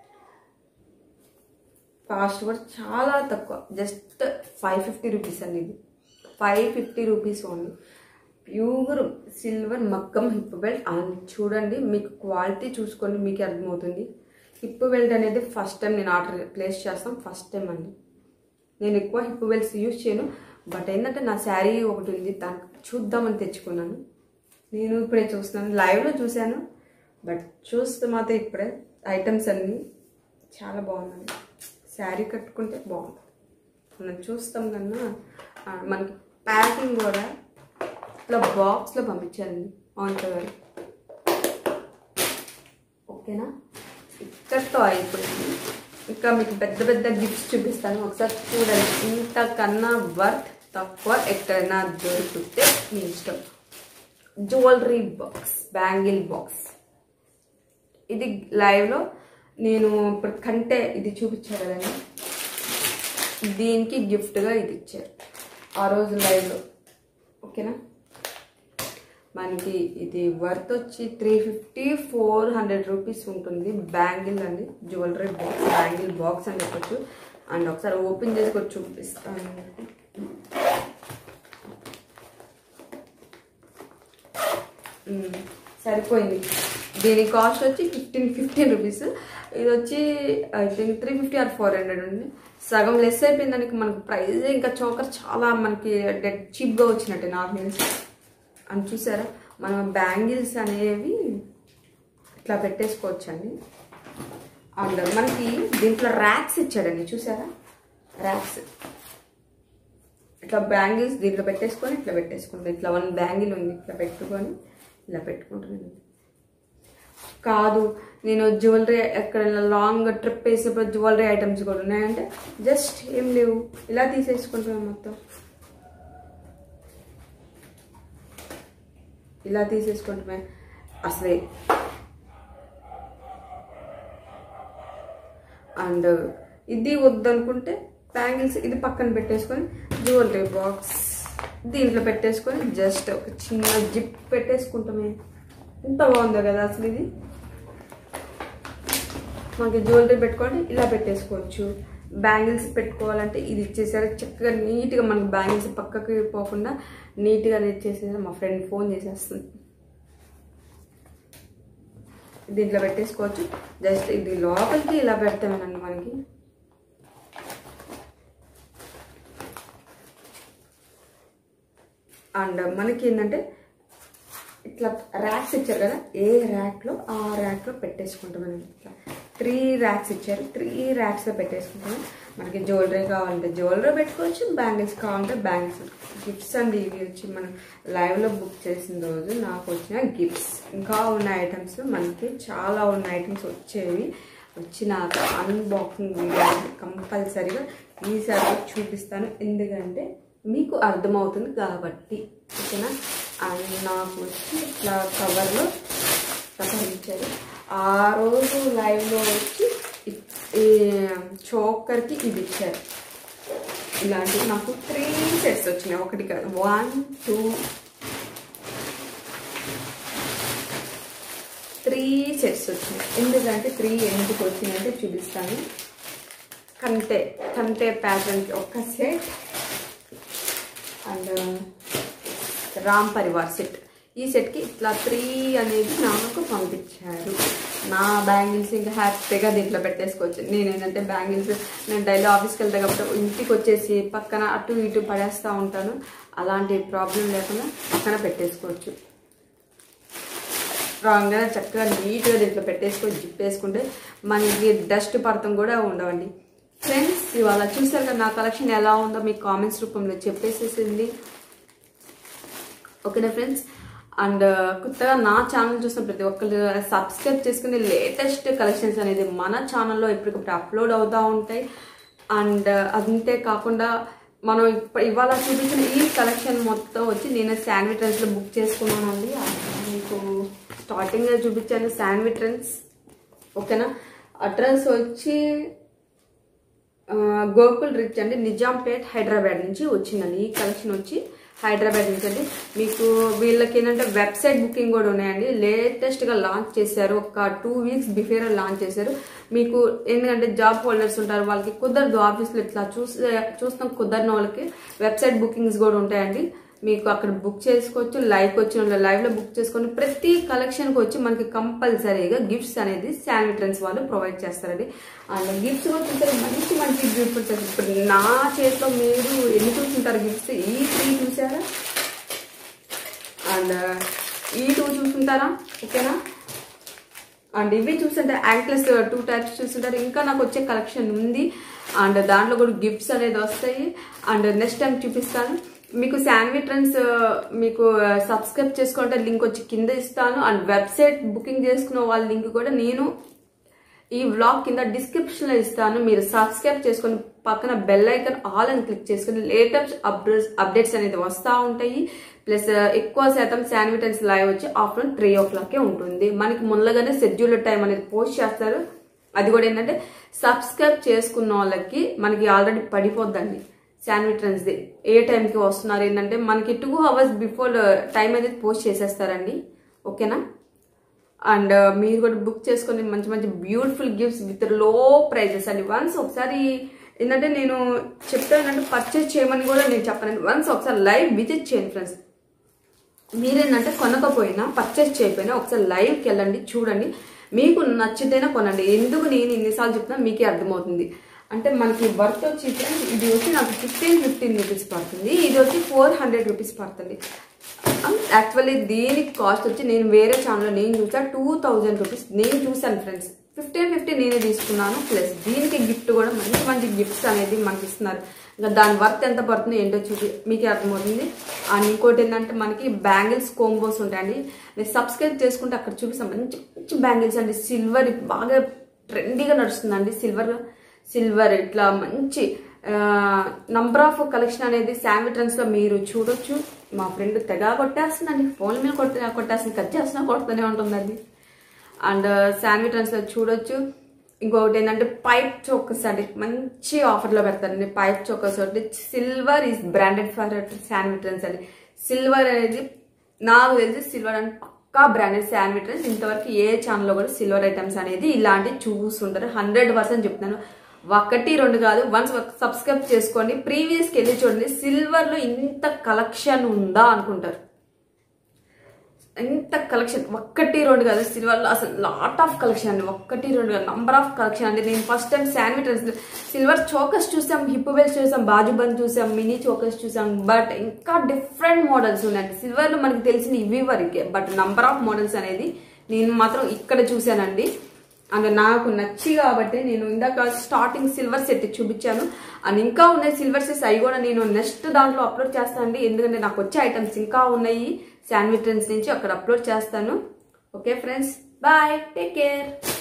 కాస్ట్ కూడా చాలా తక్కువ జస్ట్ ఫైవ్ ఫిఫ్టీ రూపీస్ అండి ఇది five fifty rupees only pure silver మగ్గం హిప్ బెల్ట్ అండ్ చూడండి మీకు క్వాలిటీ చూసుకోండి మీకు అర్థమవుతుంది హిప్ బెల్ట్ అనేది ఫస్ట్ టైం నేను ఆర్డర్ ప్లేస్ చేస్తాం ఫస్ట్ టైం అండి నేను ఎక్కువ హిప్ బెల్ట్స్ యూజ్ చేయను బట్ ఏంటంటే నా శారీ ఒకటి ఉంది దానికి చూద్దామని తెచ్చుకున్నాను నేను ఇప్పుడే చూస్తున్నాను లైవ్లో చూశాను బట్ చూస్తే మాత్రం ఇప్పుడే ఐటమ్స్ అన్నీ చాలా బాగున్నాయి శారీ కట్టుకుంటే బాగుంటుంది మనం చూస్తాం కన్నా ఆ, మనకి ప్యాకింగ్ కూడా ఇట్లా బాక్స్లో పంపించారండి ఆన్ గారు ఓకేనా ఇక్కడితో అయిపోయింది ఇంకా మీకు పెద్ద పెద్ద గిఫ్ట్స్ చూపిస్తాను ఒకసారి చూడండి ఇంతకన్నా వర్త్ తక్కువ ఎక్కడైనా దొరికితే మీ ఇష్టం జ్యువెలరీ బాక్స్ బ్యాంగిల్ బాక్స్ ఇది లైవ్లో నేను ఇప్పుడు కంటే ఇది చూపించారు కదండి దీనికి గిఫ్ట్గా ఇది ఇచ్చారు ఆ రోజు లైవ్లో ఓకేనా మనకి ఇది వర్త్ వచ్చి three fifty four hundred rupees ఉంటుంది బ్యాంగిల్ అండి జ్యువెలరీ బాక్స్ బ్యాంగిల్ బాక్స్ అని చెప్పొచ్చు అండ్ ఒకసారి ఓపెన్ చేసి కూడా చూపిస్తాను మీకు. మ్మ్. సరిపోయింది దీని కాస్ట్ వచ్చి ఫిఫ్టీన్ ఫిఫ్టీన్ రూపీస్ ఇది వచ్చి I think three fifty or four hundred ఉంది సగం లెస్ అయిపోయింది దానికి మనకి ప్రైస్ ఇంకా చోకర్ చాలా మనకి డెడ్ చీప్గా వచ్చినట్టే నాకు తెలిసి అని చూసారా మనం బ్యాంగిల్స్ అనేవి ఇట్లా పెట్టేసుకోవచ్చండి అండ్ మనకి దీంట్లో ర్యాక్స్ ఇచ్చాడండి చూసారా ర్యాక్స్ ఇట్లా బ్యాంగిల్స్ దీంట్లో పెట్టేసుకొని ఇట్లా పెట్టేసుకుంటాం ఇట్లా వన్ బ్యాంగిల్ ఉంది ఇట్లా పెట్టుకొని ఇలా పెట్టుకుంటున్నాను కాదు నేను జ్యువెలరీ ఎక్కడైనా లాంగ్ ట్రిప్ వేసినప్పుడు జ్యువెలరీ ఐటమ్స్ కూడా ఉన్నాయంటే జస్ట్ ఏం లేవు ఇలా తీసేసుకుంటున్నాను మొత్తం ఇలా తీసేసుకుంటున్నాయి అసలే అండ్ ఇది వద్దనుకుంటే బ్యాంగిల్స్ ఇది పక్కన పెట్టేసుకొని జ్యువెలరీ బాక్స్ దీంట్లో పెట్టేసుకొని జస్ట్ ఒక చిన్న జిప్ పెట్టేసుకుంటామే ఎంత బాగుందో కదా అసలు ఇది మనకి జ్యువెలరీ పెట్టుకొని ఇలా పెట్టేసుకోవచ్చు బ్యాంగిల్స్ పెట్టుకోవాలంటే ఇది ఇచ్చేసారు చక్కగా నీట్గా మనకి బ్యాంగిల్స్ పక్కకి పోకుండా నీట్గా ఇచ్చేసేసారు మా ఫ్రెండ్ ఫోన్ చేసేస్తుంది దీంట్లో పెట్టేసుకోవచ్చు జస్ట్ ఇది లోపలికి ఇలా పెడతామేనండి మనకి అండ్ మనకి ఏంటంటే ఇట్లా ర్యాక్స్ ఇచ్చారు కదా ఏ ర్యాక్లో ఆ ర్యాక్లో పెట్టేసుకుంటాం మనం ఇట్లా త్రీ ర్యాక్స్ ఇచ్చారు త్రీ ర్యాక్స్లో పెట్టేసుకుంటాం మనకి జ్యువెలరీ కావాలంటే జ్యువెలరీ పెట్టుకోవచ్చు బ్యాంగిల్స్ కావాలంటే బ్యాంగిల్స్ గిఫ్ట్స్ అండి ఇవి వచ్చి మనం లైవ్లో బుక్ చేసిన రోజు నాకు వచ్చిన గిఫ్ట్స్ ఇంకా ఉన్న ఐటమ్స్ మనకి చాలా ఉన్న ఐటమ్స్ వచ్చేవి వచ్చినాక అన్బాక్సింగ్ వీడియో కంపల్సరీగా ఈసారి చూపిస్తాను ఎందుకంటే మీకు అర్థమవుతుంది కాబట్టి ఓకేనా అండ్ నాకు వచ్చి ఇట్లా కవర్లో కవర్ ఇచ్చారు ఆ రోజు లైవ్లో వచ్చి ఇ- ఈ చోకర్కి ఇది ఇచ్చారు ఇలాంటివి నాకు త్రీ సెట్స్ వచ్చినాయి ఒకటి కాదు వన్ టూ త్రీ సెట్స్ వచ్చినాయి ఎందుకంటే త్రీ ఎందుకు వచ్చినాయంటే చూపిస్తాను కంటే కంటే ప్యాటర్న్కి ఒక set and Ram Parivar set ఈ సెట్కి ఇట్లా త్రీ అనేది నాకు పంపించారు నా బ్యాంగిల్స్ ఇంకా హ్యాపీగా దీంట్లో పెట్టేసుకోవచ్చు నేను ఏంటంటే బ్యాంగిల్స్ నేను డైలీ ఆఫీస్కి వెళ్తా కాబట్టి ఇంటికి వచ్చేసి పక్కన అటు ఇటు పడేస్తూ ఉంటాను అలాంటి ప్రాబ్లం లేకుండా పక్కన పెట్టేసుకోవచ్చు స్ట్రాంగ్గా చక్కగా నీట్గా దీంట్లో పెట్టేసుకొని జిప్ వేసుకుంటే మనకి డస్ట్ పడతం కూడా ఉండవండి ఫ్రెండ్స్ ఇవాళ చూసారు కదా నా కలెక్షన్ ఎలా ఉందో మీకు కామెంట్స్ రూపంలో చెప్పేసేసింది ఓకేనా ఫ్రెండ్స్ అండ్ కొత్తగా నా ఛానల్ చూసిన ప్రతి ఒక్కరు సబ్స్క్రైబ్ చేసుకుని లేటెస్ట్ కలెక్షన్స్ అనేది మన ఛానల్లో ఎప్పటికప్పుడు అప్లోడ్ అవుతూ ఉంటాయి అండ్ అంతే కాకుండా మనం ఇప్ప- ఇవాళ చూపించిన ఈ కలెక్షన్ మొత్తం వచ్చి నేను శాండ్విచ్ ట్రెండ్స్లో బుక్ చేసుకున్నానండి మీకు స్టార్టింగ్లో చూపించాను శాండ్విచ్ ట్రెండ్స్ ఓకేనా అడ్రస్ వచ్చి ఆ, గోకుల్ రిచ్ అండి నిజాంపేట్ హైదరాబాద్ నుంచి వచ్చిందండి ఈ కలెక్షన్ వచ్చి హైదరాబాద్ నుంచి అండి మీకు వీళ్ళకి ఏంటంటే వెబ్సైట్ బుకింగ్ కూడా ఉన్నాయండి లేటెస్ట్గా లాంచ్ చేశారు ఒక టూ వీక్స్ బిఫోర్ లాంచ్ చేశారు మీకు ఎందుకంటే జాబ్ హోల్డర్స్ ఉంటారు వాళ్ళకి కుదరదు ఆఫీస్లో ఇట్లా చూసే చూస్తాం కుదరని వాళ్ళకి వెబ్సైట్ బుకింగ్స్ కూడా ఉంటాయండి మీకు అక్కడ బుక్ చేసుకోవచ్చు లైవ్ వచ్చిన లైవ్ లో బుక్ చేసుకొని ప్రతి కలెక్షన్ కి వచ్చి మనకి కంపల్సరీగా గిఫ్ట్స్ అనేది శానిటరీస్ వాళ్ళు ప్రొవైడ్ చేస్తారండి అండ్ గిఫ్ట్స్ కూడా చూసారు మంచి మంచి గిఫ్ట్స్ వచ్చారు ఇప్పుడు నా చేతిలో మీరు ఎన్ని చూసుంటారు గిఫ్ట్స్ ఈ త్రీ చూసారా అండ్ ఈ టూ చూసుంటారా ఓకేనా అండ్ ఇవి చూస్తుంటే యాంక్లెస్ టూ టైప్స్ చూస్తుంటారు ఇంకా నాకు వచ్చే కలెక్షన్ ఉంది అండ్ దాంట్లో కూడా గిఫ్ట్స్ అనేది వస్తాయి అండ్ నెక్స్ట్ టైం చూపిస్తాను మీకు శాండ్విచ్ ట్రెండ్స్ మీకు సబ్స్క్రైబ్ చేసుకుంటే లింక్ వచ్చి కింద ఇస్తాను అండ్ వెబ్సైట్ బుకింగ్ చేసుకున్న వాళ్ళ లింక్ కూడా నేను ఈ వ్లాగ్ కింద డిస్క్రిప్షన్ లో ఇస్తాను మీరు సబ్స్క్రైబ్ చేసుకొని పక్కన బెల్ ఐకన్ ఆల్ అని క్లిక్ చేసుకుని లేటెస్ట్ అప్డేట్స్ అప్డేట్స్ అనేది వస్తూ ఉంటాయి ప్లస్ ఎక్కువ శాతం శానిటైన్స్ లైవ్ వచ్చి ఆఫ్టర్నూన్ త్రీ ఓ క్లాకే ఉంటుంది మనకి ముందుగానే షెడ్యూల్ టైం అనేది పోస్ట్ చేస్తారు అది కూడా ఏంటంటే సబ్స్క్రైబ్ చేసుకున్న వాళ్ళకి మనకి ఆల్రెడీ పడిపోద్దండి శానిటైన్స్ది ఏ టైంకి వస్తున్నారు ఏంటంటే మనకి టూ అవర్స్ బిఫోర్ టైం అనేది పోస్ట్ చేసేస్తారండి ఓకేనా అండ్ మీరు కూడా బుక్ చేసుకొని మంచి మంచి beautiful gifts with low prices అండి వన్స్ ఒకసారి ఏంటంటే నేను చెప్తానంటే పర్చేస్ చేయమని కూడా నేను చెప్పనండి వన్స్ ఒకసారి లైవ్ విజిట్ చేయండి ఫ్రెండ్స్ మీరేంటంటే కొనకపోయినా పర్చేస్ చేయకపోయినా ఒకసారి లైవ్కి వెళ్ళండి చూడండి మీకు నచ్చితేనే కొనండి ఎందుకు నేను ఇన్నిసార్లు చెప్తున్నా మీకే అర్థమవుతుంది అంటే మనకి వర్త్ వచ్చి ఫ్రెండ్స్ ఇది వచ్చి నాకు ఫిఫ్టీన్ ఫిఫ్టీన్ రూపీస్ పడుతుంది ఇది వచ్చి ఫోర్ హండ్రెడ్ రూపీస్ పడుతుంది యాక్చువల్లీ దీనికి కాస్ట్ వచ్చి నేను వేరే ఛానల్లో నేను చూసా టూ థౌజండ్ రూపీస్ నేను చూసాను ఫ్రెండ్స్ ఫిఫ్టీన్ ఫిఫ్టీ నేనే తీసుకున్నాను ప్లస్ దీనికి గిఫ్ట్ కూడా మంచి మంచి గిఫ్ట్స్ అనేది మనకి ఇస్తున్నారు ఇంకా దాని వర్త్ ఎంత పడుతుందో ఏంటో చూపి మీకే అర్థమవుతుంది అండ్ ఇంకోటి ఏంటంటే మనకి బ్యాంగిల్స్ కోంబోస్ ఉంటాయండి నేను సబ్స్క్రైబ్ చేసుకుంటే అక్కడ చూపిస్తాను మంచి మంచి బ్యాంగిల్స్ అండి సిల్వర్ బాగా ట్రెండీగా నడుస్తుందండి సిల్వర్ సిల్వర్ ఇట్లా మంచి నంబర్ ఆఫ్ కలెక్షన్ అనేది శాంవిట్రన్స్ లో మీరు చూడొచ్చు మా ఫ్రెండ్ తెగ కొట్టేస్తుందండి ఫోన్ మీద కొట్టే కొట్టేస్తుంది కట్ చేస్తున్నా కొడుతూనే ఉంటుందండి అండ్ శాంవిట్రన్స్ లో చూడొచ్చు ఇంకొకటి ఏంటంటే పైప్ చోకస్ అండి మంచి ఆఫర్లో పెడతారండి పైప్ చోకస్ అంటే సిల్వర్ ఈజ్ బ్రాండెడ్ ఫర్ శాంవిట్రన్స్ అండి సిల్వర్ అనేది నాకు తెలిసి సిల్వర్ అంటే పక్కా బ్రాండెడ్ శాండ్విట్రన్స్ ఇంతవరకు ఏ ఛానల్లో కూడా సిల్వర్ ఐటమ్స్ అనేది ఇలాంటివి చూస్తుంటారు హండ్రెడ్ పర్సెంట్ చెప్తున్నాను ఒకటి రెండు కాదు వన్స్ సబ్స్క్రైబ్ చేసుకోండి ప్రీవియస్కి వెళ్ళి చూడండి సిల్వర్లో ఇంత కలెక్షన్ ఉందా అనుకుంటారు ఎంత కలెక్షన్ ఒక్కటి రెండు కాదు సిల్వర్లో అసలు లాట్ ఆఫ్ కలెక్షన్ అండి ఒక్కటి రెండు కాదు నంబర్ ఆఫ్ కలెక్షన్ అండి నేను first time Saanvi silver chokers చూసాం హిప్ బెల్ట్ చూసాం బాజు బంద్ చూసాం మినీ చోకస్ చూసాం బట్ ఇంకా డిఫరెంట్ మోడల్స్ ఉన్నాయండి సిల్వర్లో మనకి తెలిసిన ఇవి వరకే బట్ నంబర్ ఆఫ్ మోడల్స్ అనేది నేను మాత్రం ఇక్కడ చూశానండి అండ్ నాకు నచ్చి కాబట్టి నేను ఇందాక స్టార్టింగ్ సిల్వర్ సెట్ చూపించాను అండ్ ఇంకా ఉన్నాయి సిల్వర్ సెట్స్ అవి కూడా నేను నెక్స్ట్ దాంట్లో అప్లోడ్ చేస్తానండి ఎందుకంటే నాకు వచ్చే ఐటమ్స్ ఇంకా ఉన్నాయి శాండ్విచ్ ట్రెండ్స్ నుంచి అక్కడ అప్లోడ్ చేస్తాను okay friends bye take care